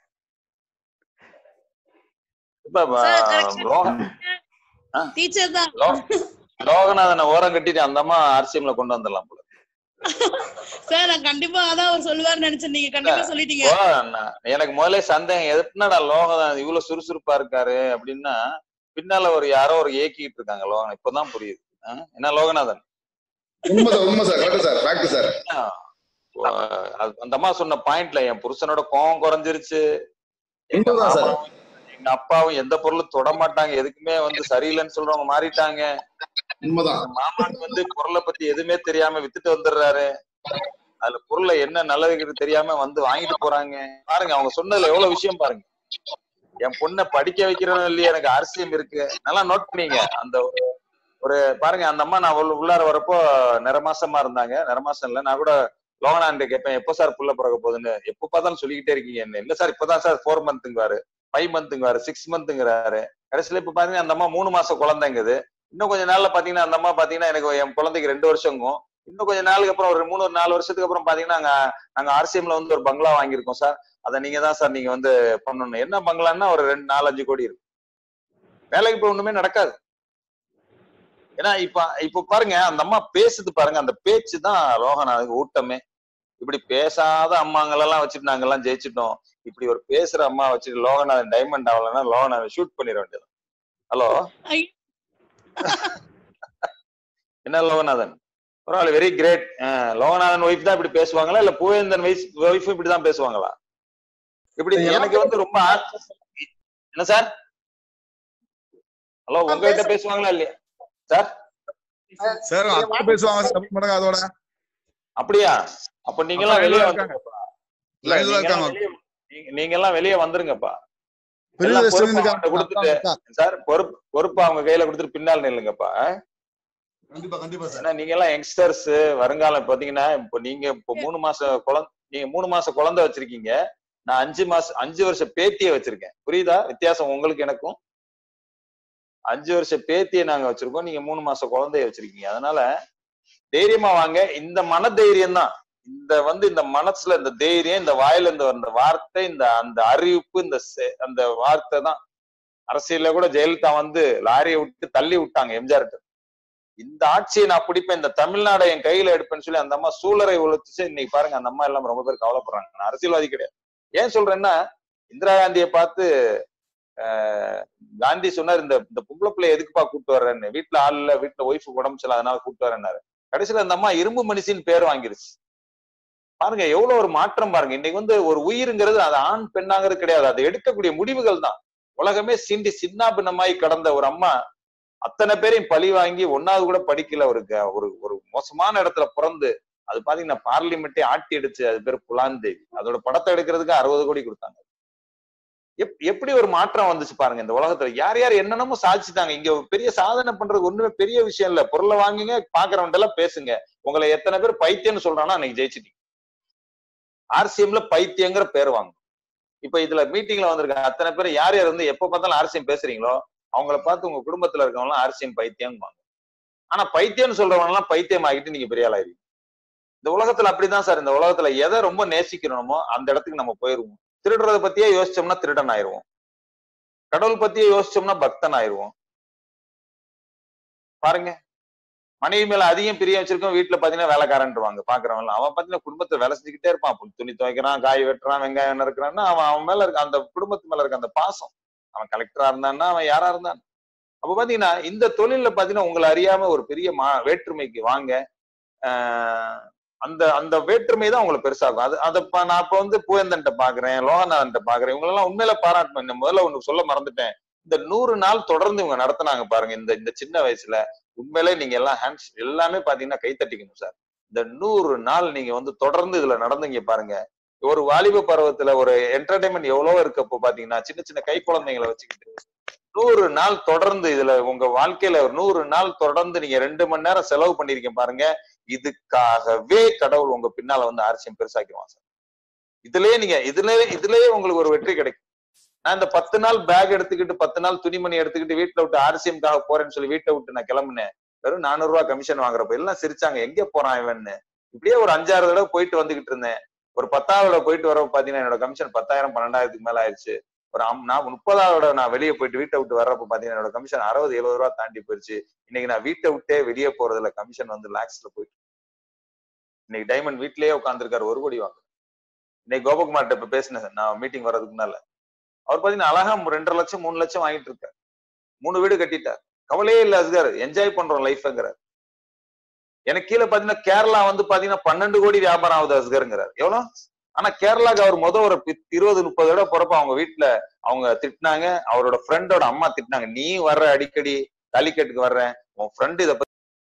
இப்ப Sir, correction. லோக டீச்சர் தான் லோ- லோகநாதனை ஓரம் கட்டிட்டு அந்த அம்மா ஆர்சிஎம்ல கொண்டு வந்துடலாம் போல சார் நான் கண்டிப்பா அதான் அவர் சொல்லுவார்னு நினைச்சேன் நீங்க கண்டிப்பா சொல்லிட்டீங்க இப்போ நான் எனக்கு முதல்ல சந்தேகம் எதுக்குனாடா லோகநாதன் இவ்வளவு சுறுசுறுப்பா இருக்காரு அப்படின்னா பின்னால ஒரு யாரோ ஒரு ஏக்கிட்டு இருக்காங்க லோகன் இப்பதான் புரியுது ஆ? என்ன லோகநாதன் உண்மைதான் உண்மை sir correct sir fact sir ஆ, அது- அந்த அம்மா சொன்ன பாயிண்ட்ல என் புருஷனோட கோவம் குறைஞ்சிருச்சு எங்க உண்மைதான் சார். மாமாவும் எங்க அப்பாவும் எந்த பொருளும் தொட மாட்டாங்க எதுக்குமே வந்து சரியில்லைன்னு சொல்றவங்க மாறிட்டாங்க உண்மைதான் எங்க மாமாக்கு வந்து பொருளை பத்தி எதுவுமே தெரியாம வித்துட்டு வந்துடுறாரு அதுல பொருளை என்ன நல்லது தெரியாம வந்து வாங்கிட்டு போறாங்க பாருங்க அவங்க சொன்னதுல எவ்வளவு விஷயம் பாருங்க என் பொண்ணை படிக்க வைக்கிறோம் இல்லையா எனக்கு அரசியம் இருக்கு நல்லா நோட் பண்ணீங்க அந்த ஒரு- ஒரு பாருங்க அந்த அம்மா நான் உள்ள- உள்ளார வரப்போ நிறமாசமா இருந்தாங்க நிறமாசம் இல்ல நான் கூட லோகனாண்ட கேட்பேன் எப்போ சார் புள்ள பிறக்க போகுதுன்னு எப்போ பார்த்தாலும் சொல்லிக்கிட்டே இருக்கீங்க என்ன இல்ல சார் இப்பதான் சார் ஃபோர் மந்த்துங்குவாரு ஃபைவ் மந்த்துங்குவாரு சிக்ஸ் மந்த்துங்கிறாரு கடைசியில இப்ப பாத்தீங்கன்னா அந்த அம்மா மூணு மாசம் குழந்தைங்குது இன்னும் கொஞ்ச நாள்ல பாத்தீங்கன்னா அந்த அம்மா பாத்தீங்கன்னா எனக்கு என் குழந்தைக்கு ரெண்டு வருஷங்கும் இன்னும் கொஞ்ச நாளுக்கு அப்புறம் ஒரு மூணு ஒரு நாலு வருஷத்துக்கு அப்புறம் பாத்தீங்கன்னா நாங்க நாங்க ஆர்சிஎம்ல வந்து ஒரு பங்களா வாங்கியிருக்கோம் சார் அதை நீங்க தான் சார் நீங்க வந்து பண்ணணும் என்ன பங்களான்னா ஒரு ரெண்டு நாலு அஞ்சு கோடி இருக்கும் வேலைக்கு போய் ஒண்ணுமே நடக்காது ஏன்னா இப்ப இப்ப பாருங்க அந்த அம்மா பேசுது பாருங்க அந்த பேச்சு தான் லோகநாதுக்கு ஊட்டமே இப்படி பேசாத அம்மாங்களெல்லாம் வச்சுட்டு நாங்கெல்லாம் ஜெயிச்சிட்டோம் இப்படி ஒரு பேசுற அம்மா வச்சுட்டு லோகநாதன் டைமண்ட் ஆகலைன்னா லோகநாதன் ஷூட் பண்ணிட வேண்டியது ஹலோ ஐயோ. என்ன லோகநாதன் பரவாயில்ல வெரி கிரேட் லோகநாதன் ஒய்ஃப் தான் இப்படி பேசுவாங்களா இல்ல பூவேந்தன் வைஃப் ஒய்ஃப் இப்படி தான் பேசுவாங்களா இப்படி எனக்கு வந்து ரொம்ப ஆ- என்ன சார் ஹலோ உங்ககிட்ட பேசுவாங்களா இல்லையா சார் சார் அப்பா பேசுவாங்க சார் அப்படி மாட்டாங்க அதோட அப்படியா அப்ப நீங்க எல்லாம் அப்பா வெளியே line ல வந்துருங்கப்பா இல்ல, லைன்ல நீங்க எல்லாம் இருக்காங்க வெளியே- நீங்க- நீங்க எல்லாம் வெளியே வந்துருங்கப்பா பெரிய எல்லாம் ரெஸ்டாரண்ட் பொறுப்பு இருக்காங்க அவங்கள்ட்ட கொடுத்துட்டு சார் பொறுப்பு பொறுப்பு அவங்க கையில கொடுத்துட்டு பின்னால் நில்லுங்கப்பா கண்டிப்பா கண்டிப்பா சார் ஏன்னா நீங்க எல்லாம் யங்ஸ்டர்ஸ் வருங்காலம் பாத்தீங்கன்னா இப்போ நீங்க இப்போ மூணு மாசம் குழந்தை நீங்க மூணு மாசம் குழந்தை வச்சிருக்கீங்க நான் அஞ்சு மாசம் அஞ்சு வருஷம் பேத்திய வச்சிருக்கேன் புரியுதா வித்தியாசம் உங்களுக்கு எனக்கும் அஞ்சு வருஷம் பேத்திய நாங்க வச்சிருக்கோம் நீங்க மூணு மாசம் குழந்தைய வச்சிருக்கீங்க அதனால தைரியமா வாங்க இந்த மன தைரியம் தான் இந்த வந்து இந்த மனசுல இந்த தைரியம் இந்த வாயில இந்த இந்த வார்த்தை இந்த அந்த அறிவிப்பு இந்த செ- அந்த வார்த்தை தான் அரசியல்ல கூட ஜெயலலிதா வந்து லாரியை விட்டு தள்ளி விட்டாங்க எம்ஜிஆர் இந்த ஆட்சியை நான் பிடிப்பேன் இந்த தமிழ்நாடை என் கையில எடுப்பேன்னு சொல்லி அந்த அம்மா சூழலை உழைச்சு இன்னைக்கு பாருங்க அந்த அம்மா எல்லாம் ரொம்ப பேர் கவலைப்படுறாங்க நான் அரசியல்வாதி கிடையாது ஏன் சொல்றேன்னா இந்திரா காந்தியை பார்த்து ஆஹ், காந்தி சொன்னார் இந்த இந்த பொம்பளை பிள்ளை எதுக்குப்பா கூப்பிட்டு வர்றேன்னு வீட்டுல ஆள் இல்ல வீட்டுல ஒய்ஃபு உடம்பு சரியில்லை அதனால கூப்பிட்டு வரேன்னாரு கடைசியில அந்த அம்மா இரும்பு மனுஷின்னு பேர் வாங்கிருச்சு பாருங்க எவ்வளவு ஒரு மாற்றம் பாருங்க இன்னைக்கு வந்து ஒரு உயிருங்கிறது அது ஆண் பெண்ணாங்கிறது கிடையாது அது எடுக்கக்கூடிய முடிவுகள் தான் உலகமே சிண்டி சின்ன பின்னமாய் கடந்த ஒரு அம்மா அத்தனை பேரையும் பழி வாங்கி ஒன்னாவது கூட படிக்கல ஒரு க- ஒரு ஒரு மோசமான இடத்துல பிறந்து அது பாத்தீங்கன்னா பார்லிமெண்ட்டே ஆட்டி அடிச்சு அது பேர் புலாந்தேவி அதோட படத்தை எடுக்கிறதுக்கு அறுபது கோடி கொடுத்தாங்க எப்- எப்படி ஒரு மாற்றம் வந்துச்சு பாருங்க இந்த உலகத்துல யார் யார் என்னென்னமோ சாதிச்சுட்டாங்க இங்க ஒரு பெரிய சாதனை பண்றது ஒண்ணுமே பெரிய விஷயம் இல்ல பொருளை வாங்குங்க பாக்குறவன்ட்ட எல்லாம் பேசுங்க உங்களை எத்தனை பேர் பைத்தியம்னு சொல்றானா அன்னைக்கு ஜெயிச்சிட்டீங்க ஆர்சிஎம்ல பைத்தியங்கிற பேர் வாங்க இப்ப இதுல மீட்டிங்ல வந்திருக்காங்க அத்தனை பேர் யார் யார் வந்து எப்ப பார்த்தாலும் ஆர்சிஎம் பேசுறீங்களோ அவங்கள பார்த்து உங்க குடும்பத்துல இருக்கவங்க எல்லாம் ஆர்சிஎம் பைத்தியம்பாங்க ஆனா பைத்தியம்னு சொல்றவங்க எல்லாம் பைத்தியம் ஆகிட்டு நீங்க பெரிய ஆளாயிருவீங்க இந்த உலகத்துல அப்படிதான் சார் இந்த உலகத்துல எதை ரொம்ப நேசிக்கிறோமோ அந்த இடத்துக்கு நம்ம போயிருவோம் திருடுறத பத்தியே யோசிச்சோம்னா திருடன் ஆயிருவோம் கடவுள் பத்தியே யோசிச்சோம்னா பக்தன் ஆயிருவோம் பாருங்க மனைவி மேல அதிகம் பிரியம் வச்சிருக்கோம் வீட்டுல பாத்தீங்கன்னா வேலைக்காரன்ட்டுருவாங்க பாக்குறவங்க எல்லாம். அவன் பாத்தீங்கன்னா குடும்பத்துல வேலை செஞ்சுக்கிட்டே இருப்பான் புல் துணி துவைக்கிறான் காய் வெட்டுறான் வெங்காயம் நறுக்கிறான்னா அவன் அவன் மேல இருக்க அந்த குடும்பத்து மேல இருக்க அந்த பாசம் அவன் கலெக்டரா இருந்தான்னா அவன் யாரா இருந்தான் அப்ப பாத்தீங்கன்னா இந்த தொழில்ல பாத்தீங்கன்னா உங்களை அறியாம ஒரு பெரிய மா வேற்றுமைக்கு வாங்க ஆஹ் அந்த அந்த வேற்றுமை தான் உங்களை பெருசாகும் அது அதை ப- நான் இப்ப வந்து பூவேந்தன்ட்ட பாக்குறேன் லோகநாதன்ட்ட பாக்குறேன் இவங்க எல்லாம் உண்மையில பாராட்டணும் இந்த முதல்ல ஒண்ணு சொல்ல மறந்துட்டேன் இந்த நூறு நாள் தொடர்ந்து இவங்க நடத்துனாங்க பாருங்க இந்த இந்த சின்ன வயசுல உண்மையிலே நீங்க எல்லாம் ஹேண்ட்ஸ் எல்லாமே பாத்தீங்கன்னா கை தட்டிக்கணும் சார் இந்த நூறு நாள் நீங்க வந்து தொடர்ந்து இதுல நடந்தீங்க பாருங்க ஒரு வாலிப பருவத்துல ஒரு என்டர்டைன்மெண்ட் எவ்வளவோ இருக்கப்போ பாத்தீங்கன்னா சின்ன சின்ன கை குழந்தைங்களை வச்சுக்கிட்டு நூறு நாள் தொடர்ந்து இதுல உங்க வாழ்க்கையில ஒரு நூறு நாள் தொடர்ந்து நீங்க ரெண்டு மணி நேரம் செலவு பண்ணிருக்கீங்க பாருங்க இதுக்காகவே கடவுள் உங்க பின்னால வந்து ஆர்சியம் பெருசாக்கிடுவான் சார் இதுலயே நீங்க இதுலயே இதுலயே உங்களுக்கு ஒரு வெற்றி கிடைக்கும் நான் இந்த பத்து நாள் பேக் எடுத்துக்கிட்டு பத்து நாள் துணிமணி எடுத்துக்கிட்டு வீட்டுல விட்டு ஆர்சிஎம்காக போறேன்னு சொல்லி வீட்டை விட்டு நான் கிளம்புனேன் வெறும் நானூறு ரூபாய் கமிஷன் வாங்குறப்ப எல்லாம் சிரிச்சாங்க எங்க போறான் இவன்னு இப்படியே ஒரு அஞ்சாறு தடவை போயிட்டு வந்துகிட்டு இருந்தேன் ஒரு பத்தாவது தடவை போயிட்டு வரப்ப பாத்தீங்கன்னா என்னோட கமிஷன் பத்தாயிரம் பன்னெண்டாயிரத்துக்கு மேல ஆயிடுச்சு ஒரு அம்- நான் முப்பதாவது தடவை நான் வெளியே போயிட்டு வீட்டை விட்டு வர்றப்ப பாத்தீங்கன்னா என்னோட கமிஷன் அறுபது எழுபது ரூபா தாண்டி போயிருச்சு இன்னைக்கு நான் வீட்டை விட்டே வெளியே போறதுல கமிஷன் வந்து லேக்ஸ்ல போயிட்டு இன்னைக்கு டைமண்ட் வீட்லயே உட்காந்துருக்காரு ஒரு கோடி வாங்க இன்னைக்கு கோபகுமார்ட்ட இப்ப பேசினேன் நான் மீட்டிங் வர்றதுக்கு முன்னால அவர் பாத்தீங்கன்னா அழகா ரெண்டரை லட்சம் மூணு லட்சம் வாங்கிட்டு இருக்காரு மூணு வீடு கட்டிட்டார் கவலையே இல்ல அஸ்கர் என்ஜாய் பண்றோம் லைஃப்ங்கிறார் எனக்கு கீழே பாத்தீங்கன்னா கேரளா வந்து பாத்தீங்கன்னா பன்னெண்டு கோடி வியாபாரம் ஆகுது அஸ்கருங்கிறார் எவ்வளவு ஆனா கேரளாக்கு அவர் முத ஒரு பி- இருபது முப்பது தடவை போறப்ப அவங்க வீட்டுல அவங்க திட்டினாங்க அவரோட ஃப்ரெண்டோட அம்மா திட்டினாங்க நீ வர்ற அடிக்கடி காலிக்கட்டுக்கு வர்ற உன் ஃப்ரெண்ட் இத பத்தி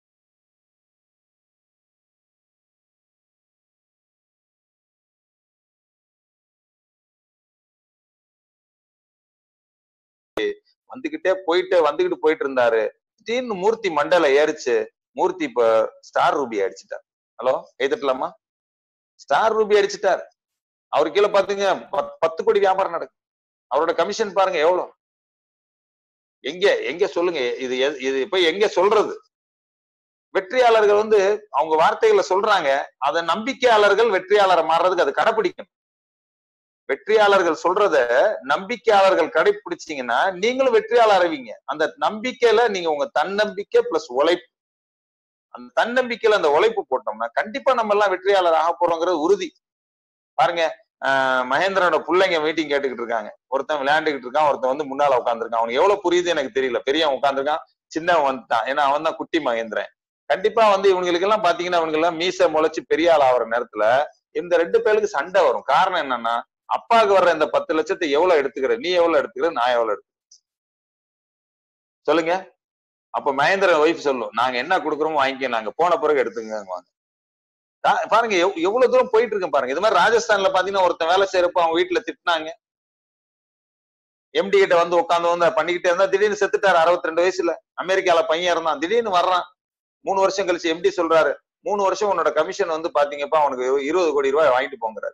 வந்துகிட்டே போயிட்டு வந்துகிட்டு போயிட்டு இருந்தாரு திடீர்னு மூர்த்தி மண்டல ஏறிச்சு மூர்த்தி இப்ப ஸ்டார் ரூபி அடிச்சிட்டார் ஹலோ கைதட்டலாமா ஸ்டார் ரூபி அடிச்சிட்டார் அவர் கீழே பாத்தீங்க பத்- பத்து கோடி வியாபாரம் நடக்கும் அவரோட கமிஷன் பாருங்க எவ்வளவு எங்க எங்க சொல்லுங்க இது எது- இது போய் எங்க சொல்றது வெற்றியாளர்கள் வந்து அவங்க வார்த்தைகளை சொல்றாங்க அத நம்பிக்கையாளர்கள் வெற்றியாளரை மாறுறதுக்கு அது கடைபிடிக்கணும் வெற்றியாளர்கள் சொல்றத நம்பிக்கையாளர்கள் கடைபிடிச்சீங்கன்னா நீங்களும் வெற்றியாளர் அறிவீங்க அந்த நம்பிக்கையில நீங்க உங்க தன்னம்பிக்கை பிளஸ் உழைப்பு அந்த தன்னம்பிக்கையில அந்த உழைப்பு போட்டோம்னா கண்டிப்பா நம்ம எல்லாம் வெற்றியாளர் ஆக போறோங்கிறது உறுதி பாருங்க ஆஹ் மகேந்திரனோட பிள்ளைங்க மீட்டிங் கேட்டுக்கிட்டு இருக்காங்க ஒருத்தன் விளையாண்டுகிட்டு இருக்கான் ஒருத்தன் வந்து முன்னால உட்காந்துருக்கான் அவனுக்கு எவ்வளவு புரியுது எனக்கு தெரியல பெரியவன் உட்காந்துருக்கான் சின்னவன் வந்துட்டான் ஏன்னா அவன் தான் குட்டி மகேந்திரன் கண்டிப்பா வந்து இவங்களுக்கு எல்லாம் பாத்தீங்கன்னா இவங்க எல்லாம் மீச முளைச்சு பெரிய ஆள் ஆகுற நேரத்துல இந்த ரெண்டு பேருக்கு சண்டை வரும் காரணம் என்னன்னா அப்பாவுக்கு வர்ற இந்த பத்து லட்சத்தை எவ்வளவு எடுத்துக்கிற நீ எவ்வளவு எடுத்துக்கிற நான் எவ்வளவு எடுத்துக்கிறேன் சொல்லுங்க அப்ப மகேந்திரன் ஒய்ஃப் சொல்லும் நாங்க என்ன கொடுக்குறோமோ வாங்கிக்க நாங்க போன பிறகு எடுத்துங்க பாருங்க எவ்- எவ்வளவு தூரம் போயிட்டு இருக்கேன் பாருங்க இது மாதிரி ராஜஸ்தான்ல பாத்தீங்கன்னா ஒருத்தன் வேலை செய்யறப்ப அவங்க வீட்டுல திட்டினாங்க எம்டி கிட்ட வந்து உட்காந்து வந்து பண்ணிக்கிட்டே இருந்தா திடீர்னு செத்துட்டாரு அறுபத்தி ரெண்டு வயசுல அமெரிக்கால பையன் இருந்தான் திடீர்னு வர்றான் மூணு வருஷம் கழிச்சு எம்டி சொல்றாரு மூணு வருஷம் உன்னோட கமிஷன் வந்து பாத்தீங்கப்பா உனக்கு இருபது கோடி ரூபாய் வாங்கிட்டு போங்கிறாரு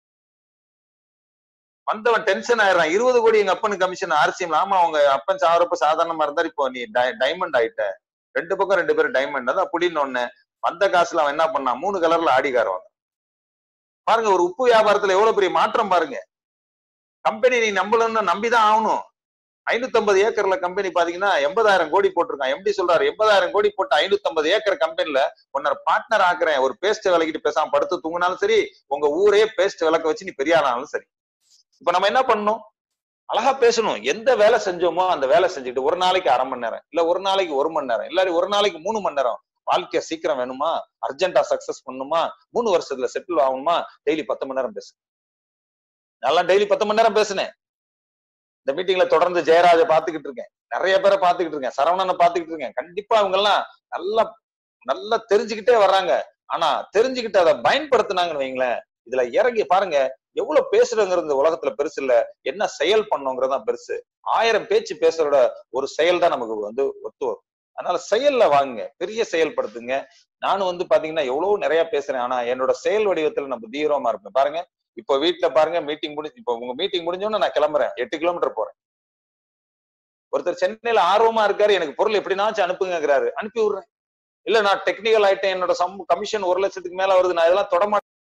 வந்தவன் டென்ஷன் ஆயிடுறான் இருபது கோடி எங்க அப்பனுக்கு கமிஷன் ஆர்சிஎம் ஆமா அவங்க அப்பன் சாவரப்ப சாதாரணமா இருந்தாரு இப்போ நீ டைமண்ட் ஆயிட்ட ரெண்டு பக்கம் ரெண்டு பேரும் டைமண்ட் அதான் புடின்னு ஒண்ணு வந்த காசுல அவன் என்ன பண்ணான் மூணு கலர்ல ஆடிக்கார வந்தான் பாருங்க ஒரு உப்பு வியாபாரத்துல எவ்வளவு பெரிய மாற்றம் பாருங்க கம்பெனி நீ நம்பலன்னு நம்பிதான் ஆகணும் ஐநூத்தி ஏக்கர்ல கம்பெனி பாத்தீங்கன்னா எண்பதாயிரம் கோடி போட்டிருக்கான் எம்டி சொல்றாரு எண்பதாயிரம் கோடி போட்டு ஐநூத்தி ஏக்கர் கம்பெனில உன்னை பார்ட்னர் ஆக்குறேன் ஒரு பேஸ்ட் விளக்கிட்டு பேசாம படுத்து தூங்கினாலும் சரி உங்க ஊரே பேஸ்ட் விளக்க வச்சு நீ பெரிய ஆளானாலும் சரி இப்ப நம்ம என்ன பண்ணணும் அழகா பேசணும் எந்த வேலை செஞ்சோமோ அந்த வேலை செஞ்சுட்டு ஒரு நாளைக்கு அரை மணி நேரம் இல்ல ஒரு நாளைக்கு ஒரு மணி நேரம் இல்லாட்டி ஒரு நாளைக்கு மூணு மணி நேரம் வாழ்க்கைய சீக்கிரம் வேணுமா அர்ஜென்டா சக்சஸ் பண்ணணுமா மூணு வருஷத்துல செட்டில் ஆகணுமா டெய்லி பத்து மணி நேரம் பேசு நல்லா டெய்லி பத்து மணி நேரம் பேசினேன் இந்த மீட்டிங்ல தொடர்ந்து ஜெயராஜ பாத்துக்கிட்டு இருக்கேன் நிறைய பேரை பாத்துக்கிட்டு இருக்கேன் சரவணனை பாத்துக்கிட்டு இருக்கேன் கண்டிப்பா அவங்க எல்லாம் நல்லா நல்லா தெரிஞ்சுக்கிட்டே வர்றாங்க ஆனா தெரிஞ்சுக்கிட்டு அதை பயன்படுத்தினாங்கன்னு வைங்களேன் இதுல இறங்கி பாருங்க எவ்வளவு பேசுறதுங்கிறது இந்த உலகத்துல பெருசு இல்ல என்ன செயல் பண்ணோங்கிறது தான் பெருசு ஆயிரம் பேச்சு பேசுறோட ஒரு செயல் தான் நமக்கு வந்து ஒத்து வரும் அதனால செயல்ல வாங்குங்க பெரிய செயல்படுத்துங்க நானும் வந்து பாத்தீங்கன்னா எவ்வளவு நிறைய பேசுறேன் ஆனா என்னோட செயல் வடிவத்துல நம்ம தீவிரமா இருப்பேன் பாருங்க இப்போ வீட்டுல பாருங்க மீட்டிங் முடிஞ்சு இப்போ உங்க மீட்டிங் முடிஞ்சோன்னு நான் கிளம்புறேன் எட்டு கிலோமீட்டர் போறேன் ஒருத்தர் சென்னையில ஆர்வமா இருக்காரு எனக்கு பொருள் எப்படினாச்சும் அனுப்புங்கிறாரு அனுப்பி விடுறேன் இல்ல நான் டெக்னிக்கல் ஆயிட்டேன் என்னோட சம் கமிஷன் ஒரு லட்சத்துக்கு மேல வருது நான் இதெல்லாம் தொட மாட்டேன்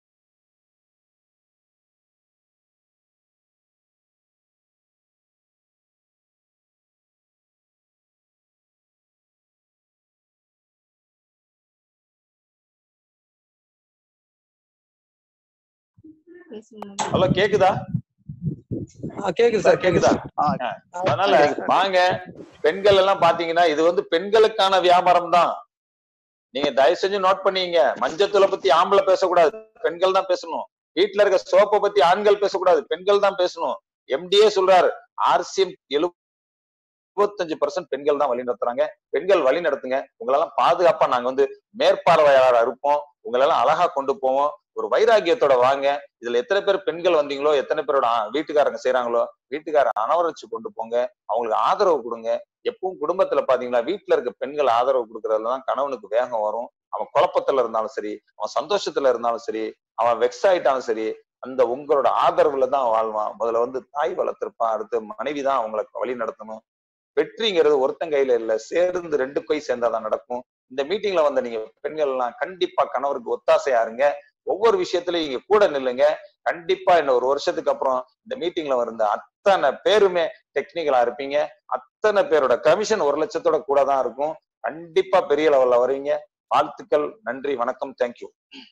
ஹலோ கேக்குதா ஆ, கேக்குது சார் கேக்குதா ஆ, அதனால வாங்க பெண்கள் எல்லாம் பாத்தீங்கன்னா இது வந்து பெண்களுக்கான வியாபாரம் தான் நீங்க தயவு செஞ்சு நோட் பண்ணீங்க மஞ்சத்தூளை பத்தி ஆம்பளை பேசக்கூடாது பெண்கள் தான் பேசணும் வீட்டுல இருக்க சோப்பை பத்தி ஆண்கள் பேசக்கூடாது பெண்கள் தான் பேசணும் எம்டிஏ சொல்றாரு ஆர்சிஎம் எழுபத்தஞ்சு பர்சன்ட் பெண்கள் தான் வழி நடத்துறாங்க பெண்கள் வழி நடத்துங்க உங்களெல்லாம் பாதுகாப்பா நாங்க வந்து மேற்பார்வையாளரா இருப்போம் உங்களெல்லாம் அழகா கொண்டு போவோம் ஒரு வைராகியத்தோட வாங்க இதுல எத்தனை பேர் பெண்கள் வந்தீங்களோ எத்தனை பேரோட ஆ- வீட்டுக்காரங்க செய்யறாங்களோ வீட்டுக்கார அனவரைச்சு கொண்டு போங்க அவங்களுக்கு ஆதரவு கொடுங்க எப்பவும் குடும்பத்துல பாத்தீங்களா வீட்டுல இருக்க பெண்கள் ஆதரவு கொடுக்கறதுல தான் கணவனுக்கு வேகம் வரும் அவன் குழப்பத்துல இருந்தாலும் சரி அவன் சந்தோஷத்துல இருந்தாலும் சரி அவன் வெக்ஸ் ஆயிட்டாலும் சரி அந்த உங்களோட ஆதரவுல தான் வாழ்வான் முதல்ல வந்து தாய் வளர்த்திருப்பான் அடுத்து மனைவி தான் அவங்களை வழி நடத்தணும் வெற்றிங்கிறது ஒருத்தன் கையில இல்ல சேர்ந்து ரெண்டு கை சேர்ந்தாதான் நடக்கும் இந்த மீட்டிங்ல வந்த நீங்க பெண்கள் எல்லாம் கண்டிப்பா கணவருக்கு ஒத்தாசையா இருங்க ஒவ்வொரு விஷயத்திலயும் இங்க கூட நில்லுங்க கண்டிப்பா இன்னும் ஒரு வருஷத்துக்கு அப்புறம் இந்த மீட்டிங்ல வந்த அத்தனை பேருமே டெக்னிக்கலா இருப்பீங்க அத்தனை பேரோட கமிஷன் ஒரு லட்சத்தோட கூட தான் இருக்கும் கண்டிப்பா பெரிய லெவல்ல வருவீங்க வாழ்த்துக்கள் நன்றி வணக்கம் thank you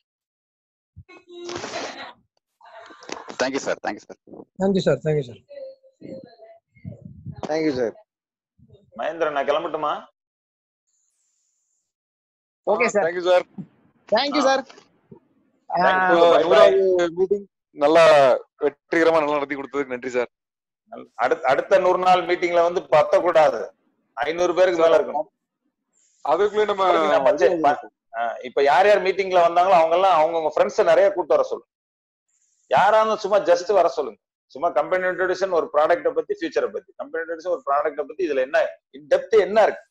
thank you sir thank you sir நன்றி sir thank you sir thank you sir Mahendran நான் கிளம்பட்டுமா okay sir thank you sir thank you sir Thank you. Bye bye. நூறாவது மீட்டிங் நல்லா வெற்றிகரமா நல்லா நடத்தி கொடுத்ததுக்கு நன்றி சார் அடுத்த அடுத்த நூறு நாள் மீட்டிங்ல வந்து பத்த கூடாது ஐநூறு பேருக்கு மேல இருக்கணும் அதுக்குள்ளே நம்ம அதுக்கு நம்ம சே- ப- ஆஹ் இப்ப யார் யார் மீட்டிங்ல வந்தாங்களோ அவங்க எல்லாம் அவங்கவுங்க ஃப்ரெண்ட்ஸ் நிறைய கூட்டு வர சொல்லுங்க யாரா இருந்தாலும் சும்மா ஜஸ்ட் வர சொல்லுங்க சும்மா கம்பெனி இன்ட்ரோடியூஷன் ஒரு ப்ராடக்ட்டை பத்தி ஃபியூச்சரை பத்தி கம்பெனி இன்ட்ரோடியூஷன் ஒரு ப்ராடக்ட்டை பத்தி இதுல என்ன டெப்த் என்ன இருக்கு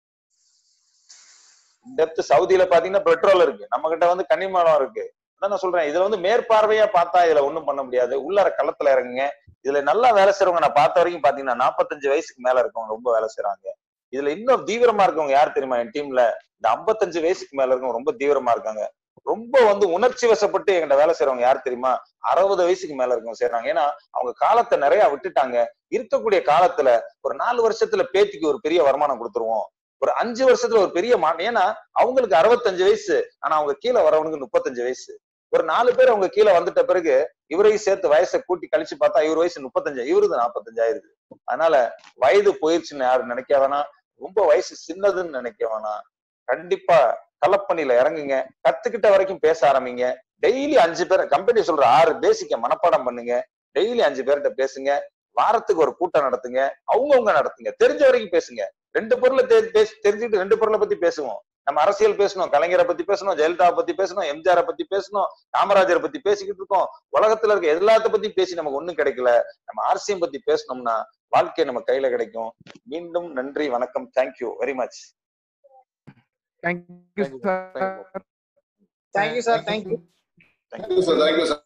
டெப்த் சவுதியில பாத்தீங்கன்னா பெட்ரோல் இருக்கு நம்ம கிட்ட வந்து கன்னிமலம் இருக்கு அதான் நான் சொல்றேன் இதுல வந்து மேற்பார்வையா பார்த்தா இதுல ஒண்ணும் பண்ண முடியாது உள்ளார களத்துல இறங்குங்க இதுல நல்லா வேலை செய்றவங்க நான் பார்த்த வரைக்கும் பாத்தீங்கன்னா நாற்பத்தஞ்சு வயசுக்கு மேல இருக்கவங்க ரொம்ப வேலை செய்றாங்க இதுல இன்னும் தீவிரமா இருக்கவங்க யார் தெரியுமா என் டீம்ல இந்த 55 வயசுக்கு மேல இருக்கவங்க ரொம்ப தீவிரமா இருக்காங்க ரொம்ப வந்து உணர்ச்சி வசப்பட்டு என்கிட்ட வேலை செய்றவங்க யார் தெரியுமா அறுபது வயசுக்கு மேல இருக்கவங்க செய்றாங்க ஏன்னா அவங்க காலத்தை நிறைய விட்டுட்டாங்க இருக்கக்கூடிய காலத்துல ஒரு நாலு வருஷத்துல பேத்திக்கு ஒரு பெரிய வருமானம் கொடுத்துருவோம் ஒரு அஞ்சு வருஷத்துல ஒரு பெரிய மா ஏன்னா அவங்களுக்கு அறுபத்தஞ்சு வயசு ஆனா அவங்க கீழே வரவனுக்கு முப்பத்தஞ்சு வயசு ஒரு நாலு பேர் அவங்க கீழே வந்துட்ட பிறகு இவரையும் சேர்த்து வயசை கூட்டி கழிச்சு பார்த்தா இவர் வயசு முப்பத்தஞ்சு இவருது நாற்பத்தஞ்சு ஆயிருது அதனால வயது போயிருச்சுன்னு யாரும் நினைக்க வேணாம் ரொம்ப வயசு சின்னதுன்னு நினைக்க வேணாம் கண்டிப்பா கலப்பணியில இறங்குங்க கத்துக்கிட்ட வரைக்கும் பேச ஆரம்பிங்க டெய்லி அஞ்சு பேர் கம்பெனி சொல்ற ஆறு பேசிக்க மனப்பாடம் பண்ணுங்க டெய்லி அஞ்சு பேர்கிட்ட பேசுங்க வாரத்துக்கு ஒரு கூட்டம் நடத்துங்க அவங்கவுங்க நடத்துங்க தெரிஞ்ச வரைக்கும் பேசுங்க ரெண்டு பொருளை தெ- பேசி தெரிஞ்சுக்கிட்டு ரெண்டு பொருளை பத்தி பேசுவோம் நம்ம அரசியல் பேசணும் கலைஞரை பத்தி பேசணும் ஜெயலலிதாவை பத்தி பேசணும் எம்ஜிஆரை பத்தி பேசணும் காமராஜரை பத்தி பேசிக்கிட்டு இருக்கோம் உலகத்துல இருக்க எல்லாத்த பத்தி பேசி நமக்கு ஒண்ணும் கிடைக்கல நம்ம அரசியம் பத்தி பேசணும்னா வாழ்க்கை நம்ம கையில கிடைக்கும் மீண்டும் நன்றி வணக்கம் thank you very much thank you sir thank you sir thank you thank you sir thank you sir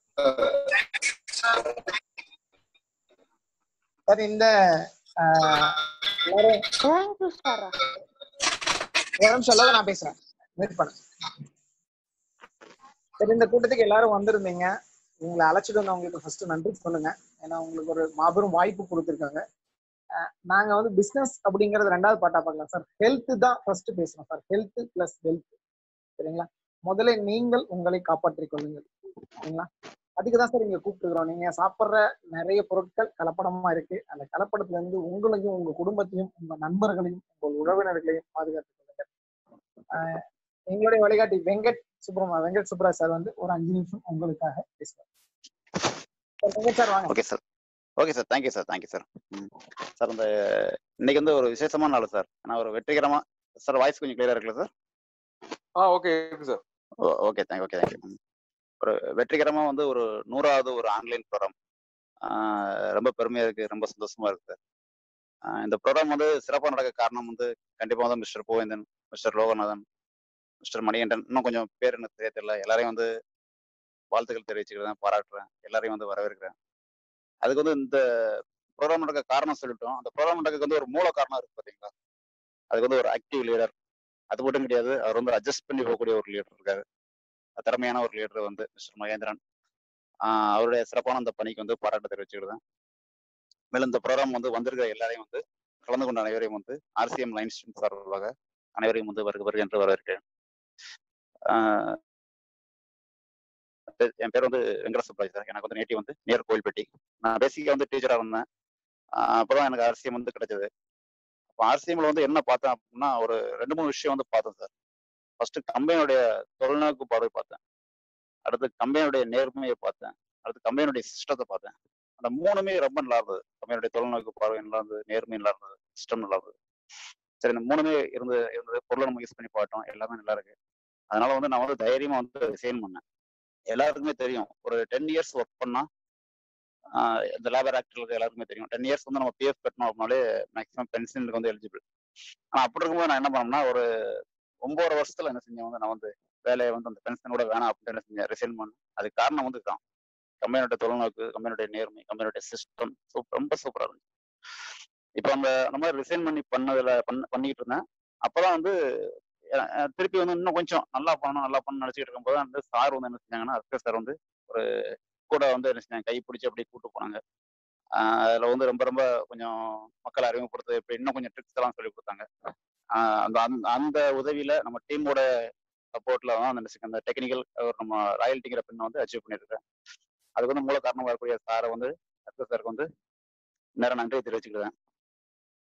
sir இந்த ஆஹ், எல்லாரும் தேங்க்யூ சாரா ஒரு நிமிஷம் இல்லாத நான் பேசுறேன் வெயிட் பண்ணு சரி இந்த கூட்டத்துக்கு எல்லாரும் வந்திருந்தீங்க உங்களை அழைச்சிட்டு வந்தவங்களுக்கு ஃபர்ஸ்ட் நன்றி சொல்லுங்க ஏன்னா உங்களுக்கு ஒரு மாபெரும் வாய்ப்பு கொடுத்துருக்காங்க அஹ் நாங்க வந்து பிசினஸ் அப்படிங்கறது ரெண்டாவது பாட்டா பார்க்கலாம் சார் ஹெல்த் தான் ஃபர்ஸ்ட் பேசுறோம் சார் ஹெல்த் பிளஸ் வெல்த் சரிங்களா முதல்ல நீங்கள் உங்களை காப்பாற்றிக் கொள்ளுங்கள் சரிங்களா அதுக்கு தான் சார் இங்க கூப்பிட்டுக்கிறோம் நீங்க சாப்பிட்ற நிறைய பொருட்கள் கலப்படமா இருக்கு அந்த கலப்படத்துல இருந்து உங்களையும் உங்க குடும்பத்தையும் உங்க நண்பர்களையும் உங்கள் உறவினர்களையும் பாதுகாத்துக் கொள்ளுங்கள் ஆஹ் எங்களுடைய வழிகாட்டி வெங்கட் சுப்ரம வெங்கட் சுப்ராஜ் சார் வந்து ஒரு அஞ்சு நிமிஷம் உங்களுக்காக பேசுவார் சார் வெங்கட் சார் வாங்க okay sir okay sir thank you sir thank you sir ம் சார் இந்த இன்னைக்கு வந்து ஒரு விசேஷமான நாள் சார் ஏன்னா ஒரு வெற்றிகரமா சார் வாய்ஸ் கொஞ்சம் கிளியரா இருக்குல்ல சார் ஆ ஓகே இருக்கு sir okay thank okay thank you ஒரு வெற்றிகரமா வந்து ஒரு நூறாவது ஒரு ஆன்லைன் ப்ரோக்ராம் ரொம்ப பெருமையா இருக்கு ரொம்ப சந்தோஷமா இருக்கு சார் ஆஹ் இந்த ப்ரோக்ராம் வந்து சிறப்பாக நடக்க காரணம் வந்து கண்டிப்பா வந்து mister Govindan mister Loganathan mister Manikandan இன்னும் கொஞ்சம் பேர் எனக்கு தெரிய தெரியல எல்லாரையும் வந்து வாழ்த்துக்கள் தெரிவிச்சுக்கிறேன் பாராட்டுறேன் எல்லாரையும் வந்து வரவேற்கிறேன் அதுக்கு வந்து இந்த ப்ரோக்ராம் நடக்க காரணம் சொல்லிட்டோம் அந்த ப்ரோக்ராம் நடக்க வந்து ஒரு மூல காரணம் இருக்கு பாத்தீங்களா அதுக்கு வந்து ஒரு ஆக்டிவ் லீடர் அது மட்டும் கிடையாது அவர் வந்து அட்ஜஸ்ட் பண்ணி போகக்கூடிய ஒரு லீடர் இருக்காரு திறமையான ஒரு லீடர் வந்து மிஸ்டர் மகேந்திரன் ஆஹ் அவருடைய சிறப்பான அந்த பணிக்கு வந்து பாராட்டு தெரிவிச்சுக்கிடுதேன் மேலும் இந்த ப்ரோக்ராம் வந்து வந்திருக்கிற எல்லாரையும் வந்து கலந்து கொண்ட அனைவரையும் வந்து ஆர்சிஎம் லைன் ஸ்ட்ரீம் சார்பாக அனைவரையும் வந்து வருக வருக என்று வரவேற்கிறேன் ஆஹ் என் பேர் வந்து வெங்கட சுப்ராஜ் சார் எனக்கு வந்து நேட்டி வந்து நேர் கோயில்பட்டி நான் பேசிக்கா வந்து டீச்சரா இருந்தேன் ஆஹ் அப்பதான் எனக்கு ஆர்சிஎம் வந்து கிடைச்சது அப்போ ஆர்சிஎம்ல வந்து என்ன பார்த்தேன் அப்படின்னா ஒரு ரெண்டு மூணு விஷயம் வந்து பார்த்தேன் சார் ஃபர்ஸ்ட் கம்பெனியுடைய தொலைநோக்கு பார்வை பார்த்தேன் அடுத்து கம்பெனியுடைய நேர்மையை பார்த்தேன் அடுத்து கம்பெனியுடைய சிஸ்டத்தை பார்த்தேன் அந்த மூணுமே ரொம்ப நல்லா இருந்தது கம்பெனியுடைய தொலைநோக்கு பார்வை நல்லா இருந்தது நேர்மை நல்லா இருந்தது சிஸ்டம் நல்லா இருந்தது சரி இந்த மூணுமே இருந்து இருந்தது பொருளை நம்ம யூஸ் பண்ணி பார்த்தோம் எல்லாமே நல்லா இருக்கு அதனால வந்து நான் வந்து தைரியமா வந்து ரிசைன் பண்ணேன் எல்லாருக்குமே தெரியும் ஒரு டென் இயர்ஸ் ஒர்க் பண்ணா ஆஹ் இந்த லேபர் ஆக்டர்களுக்கு எல்லாருக்குமே தெரியும் டென் இயர்ஸ் வந்து நம்ம பிஎஃப் கட்டணும் அப்படின்னாலே மேக்ஸிமம் பென்ஷனுக்கு வந்து எலிஜிபிள் ஆனா அப்படி இருக்கும்போது நான் என்ன பண்ணேன்னா ஒரு ஒன்பது வருஷத்துல என்ன செஞ்சேன் வந்து நான் வந்து வேலையை வந்து அந்த பென்ஷனோட வேணாம் அப்படின்னு என்ன செஞ்சேன் ரிசைன் பண்ணேன் அதுக்கு காரணம் வந்து இதுதான் கம்பெனியோட தொலைநோக்கு கம்பெனியோட நேர்மை கம்பெனியோட சிஸ்டம் சூப்பர் ரொம்ப சூப்பரா இருந்துச்சு இப்போ அந்த அந்த மாதிரி ரிசைன் பண்ணி பண்ணதுல பண்ண பண்ணிட்டு இருந்தேன் அப்பதான் வந்து அஹ் அஹ் திருப்பி வந்து இன்னும் கொஞ்சம் நல்லா பண்ணணும் நல்லா பண்ணணும் நினைச்சிட்டு இருக்கும்போது அந்த சார் வந்து என்ன செஞ்சாங்கன்னா அஸ்கர் சார் வந்து ஒரு கூட வந்து என்ன செஞ்சாங்க கை பிடிச்சி அப்படியே கூட்டு போனாங்க ஆஹ் அதுல வந்து ரொம்ப ரொம்ப கொஞ்சம் மக்களை அறிமுகப்படுத்த இப்படி இன்னும் கொஞ்சம் ட்ரிக்ஸ் எல்லாம் சொல்லி கொடுத்தாங்க ஆஹ் அந்த அந்த அந்த உதவியில நம்ம டீமோட சப்போர்ட்ல தான் அந்த அந்த டெக்னிக்கல் நம்ம ராயல்ட்டிங்கிற பின்ன வந்து அச்சீவ் பண்ணியிருக்கேன் அதுக்கு வந்து மூல காரணமாக இருக்கக்கூடிய சாரை வந்து அஸ்கர் சாருக்கு வந்து நேரம் நன்றி தெரிவிச்சுக்கிறேன்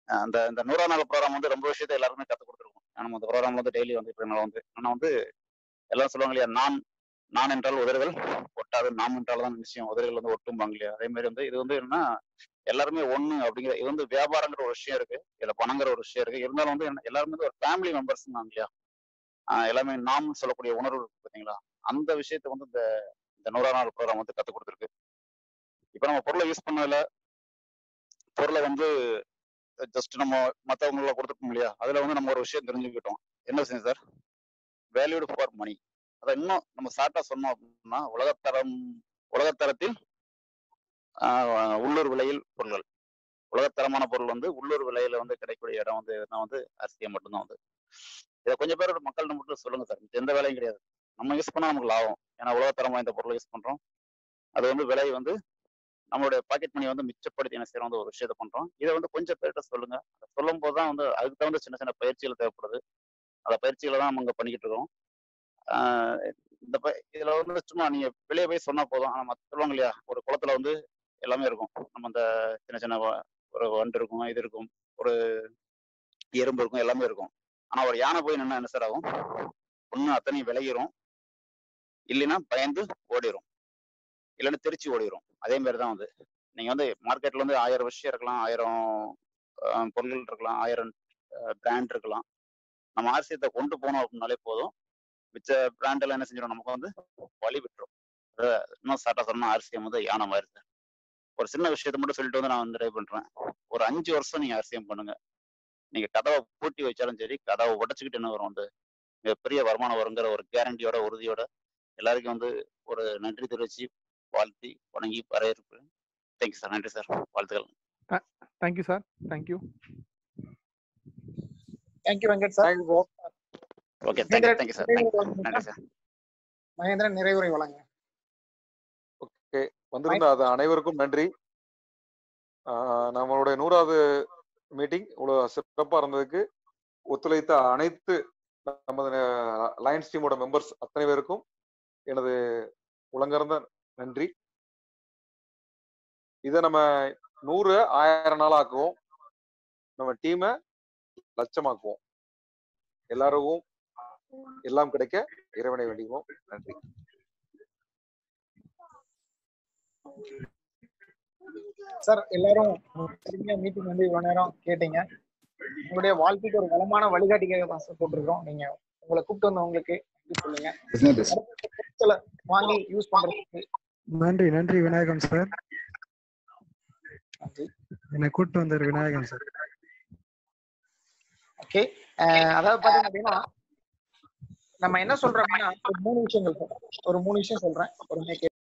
அஹ் அந்த இந்த நூறாம் நாள் ப்ரோக்ராம் வந்து ரொம்ப விஷயத்த எல்லாருமே கற்றுக் கொடுத்துருக்கோம் நம்ம அந்த ப்ரோக்ராம் வந்து டெய்லி வந்து இப்போ வந்து ஆனால் வந்து எல்லாம் சொல்லுவாங்க இல்லையா நான் நான் என்றால் உதறுகள் ஒட்டாது நாம் என்றால் தான் நிச்சயம் உதறுகள் வந்து ஒட்டும்பாங்க இல்லையா அதே மாதிரி வந்து இது வந்து என்னன்னா எல்லாருமே ஒண்ணு அப்படிங்கிற இது வந்து வியாபாரங்கிற ஒரு விஷயம் இருக்கு இதுல பணங்கிற ஒரு விஷயம் இருக்கு இருந்தாலும் வந்து என்ன- எல்லாருமே வந்து ஒரு ஃபேமிலி மெம்பர்ஸ் தான் இல்லையா ஆஹ் எல்லாமே நாம் சொல்லக்கூடிய உணர்வு இருக்கு பாத்தீங்களா அந்த விஷயத்த வந்து இந்த இந்த நூறாம் நாள் ப்ரோக்ராம் வந்து கற்றுக் கொடுத்துருக்கு இப்போ நம்ம பொருளை யூஸ் பண்ணதுல பொருளை வந்து ஜஸ்ட் நம்ம மற்றவங்கள கொடுத்துருக்கோம் இல்லையா அதுல வந்து நம்ம ஒரு விஷயம் தெரிஞ்சுக்கிட்டோம் என்ன விஷயம் சார் வேல்யூடு ஃபார் மணி அதை இன்னும் நம்ம ஷார்ட்டா சொன்னோம் அப்படின்னா உலகத்தரம் உலகத்தரத்தில் ஆஹ் உள்ளூர் விலையில் பொருள்கள் உலகத்தரமான பொருள் வந்து உள்ளூர் விலையில வந்து கிடைக்கக்கூடிய இடம் வந்து எதுனா வந்து அரிசியை மட்டும்தான் வந்து இதை கொஞ்சம் பேரோட மக்கள்கிட்ட மட்டும் சொல்லுங்க சார் மிச்ச எந்த வேலையும் கிடையாது நம்ம யூஸ் பண்ணா நமக்கு லாபம் ஏன்னா உலகத்தரம் வாய்ந்த பொருளை யூஸ் பண்றோம் அது வந்து விலை வந்து நம்மளுடைய பாக்கெட் மணி வந்து மிச்சப்படுத்தி என்ன செய்யறோம் வந்து ஒரு விஷயத்த பண்றோம் இதை வந்து கொஞ்சம் பேர்கிட்ட சொல்லுங்க அதை சொல்லும் போது தான் வந்து அதுக்கு தகுந்த சின்ன சின்ன பயிற்சிகள் தேவைப்படுது அந்த பயிற்சிகளை தான் நம்ம இங்க பண்ணிக்கிட்டு இருக்கோம் ஆஹ் இந்த ப- இதுல வந்து சும்மா நீங்க வெளியே போய் சொன்னா போதும் ஆனா மத்த சொல்லுவாங்க இல்லையா ஒரு குளத்துல வந்து எல்லாமே இருக்கும் நம்ம அந்த சின்ன சின்ன வ- ஒரு வண்டு இருக்கும் இது இருக்கும் ஒரு எறும்பு இருக்கும் எல்லாமே இருக்கும் ஆனா ஒரு யானை போய் நின்னா என்ன சார் ஆகும் ஒண்ணு அத்தனையும் விளையிரும் இல்லைன்னா பயந்து ஓடிரும் இல்லைன்னா தெரிச்சு ஓடிரும் அதே மாதிரி தான் வந்து நீங்க வந்து மார்க்கெட்ல வந்து ஆயிரம் விஷயம் இருக்கலாம் ஆயிரம் ஆஹ், பொருட்கள் இருக்கலாம் ஆயிரம் பிராண்ட் இருக்கலாம் நம்ம ஆர்சியத்தை கொண்டு போனோம் அப்படின்னாலே போதும் மிச்ச பிராண்ட் எல்லாம் என்ன செஞ்சிடும் நமக்கு வந்து வழி விட்டுரும் அஹ் இன்னும் சாட்டா சொன்னா ஆர்சிஎம் வந்து யானை மாதிரி தான். ஒரு சின்ன விஷயத்த மட்டும் சொல்லிட்டு வந்து நான் வந்து ட்ரை பண்றேன் ஒரு அஞ்சு வருஷம் நீங்க ஆர்சிஎம் பண்ணுங்க நீங்க கதவை பூட்டி வச்சாலும் சரி கதவை உடச்சுக்கிட்டு என்ன வரும் வந்து மிகப்பெரிய வருமானம் வருங்கிற ஒரு கேரண்டியோட உறுதியோட எல்லாருக்கும் வந்து ஒரு நன்றி தெரிவிச்சு வாழ்த்தி வணங்கி வரவேற்பு தேங்க்யூ சார் நன்றி சார் வாழ்த்துக்கள் thank you sir thank you thank you Venkat sir okay thank you thank you sir thank you நன்றி சார் மகேந்திரன் நிறைவுரை வழங்க ஓகே வந்திருந்த அது அனைவருக்கும் நன்றி ஆஹ் நம்மளுடைய நூறாவது மீட்டிங் இவ்வளவு சிறப்பா இருந்ததுக்கு ஒத்துழைத்த அனைத்து நமது லயன்ஸ் டீமோட மெம்பர்ஸ் அத்தனை பேருக்கும் எனது உலங்கர்ந்த நன்றி இதை நம்ம நூறு ஆயிரம் நாள் ஆக்குவோம் நம்ம டீமை லட்சமாக்குவோம் எல்லாருக்கும் எல்லாம் கிடைக்க இறைவனை வேண்டிக்குவோம் நன்றி சார் எல்லாரும் பொறுமையா மீட்டிங் வந்து இவ்வளவு நேரம் கேட்டீங்க உங்களுடைய வாழ்க்கைக்கு ஒரு வளமான வழிகாட்டிக்காக தான் சார் போட்டிருக்கோம் நீங்க உங்களை கூப்பிட்டு வந்தவங்களுக்கு நன்றி சொல்லுங்க அடுத்த பொருட்களை வாங்கி யூஸ் பண்றதுக்கு நன்றி நன்றி விநாயகம் சார் நன்றி என்னை கூட்டு வந்தார் விநாயகம் சார் ஓகே அதாவது பாத்தீங்க அப்படின்னா நம்ம என்ன சொல்றோம் அப்படின்னா ஒரு மூணு விஷயங்கள் சொல்றோம். ஒரு மூணு விஷயம் சொல்றேன் பொறுமையா கேட்டு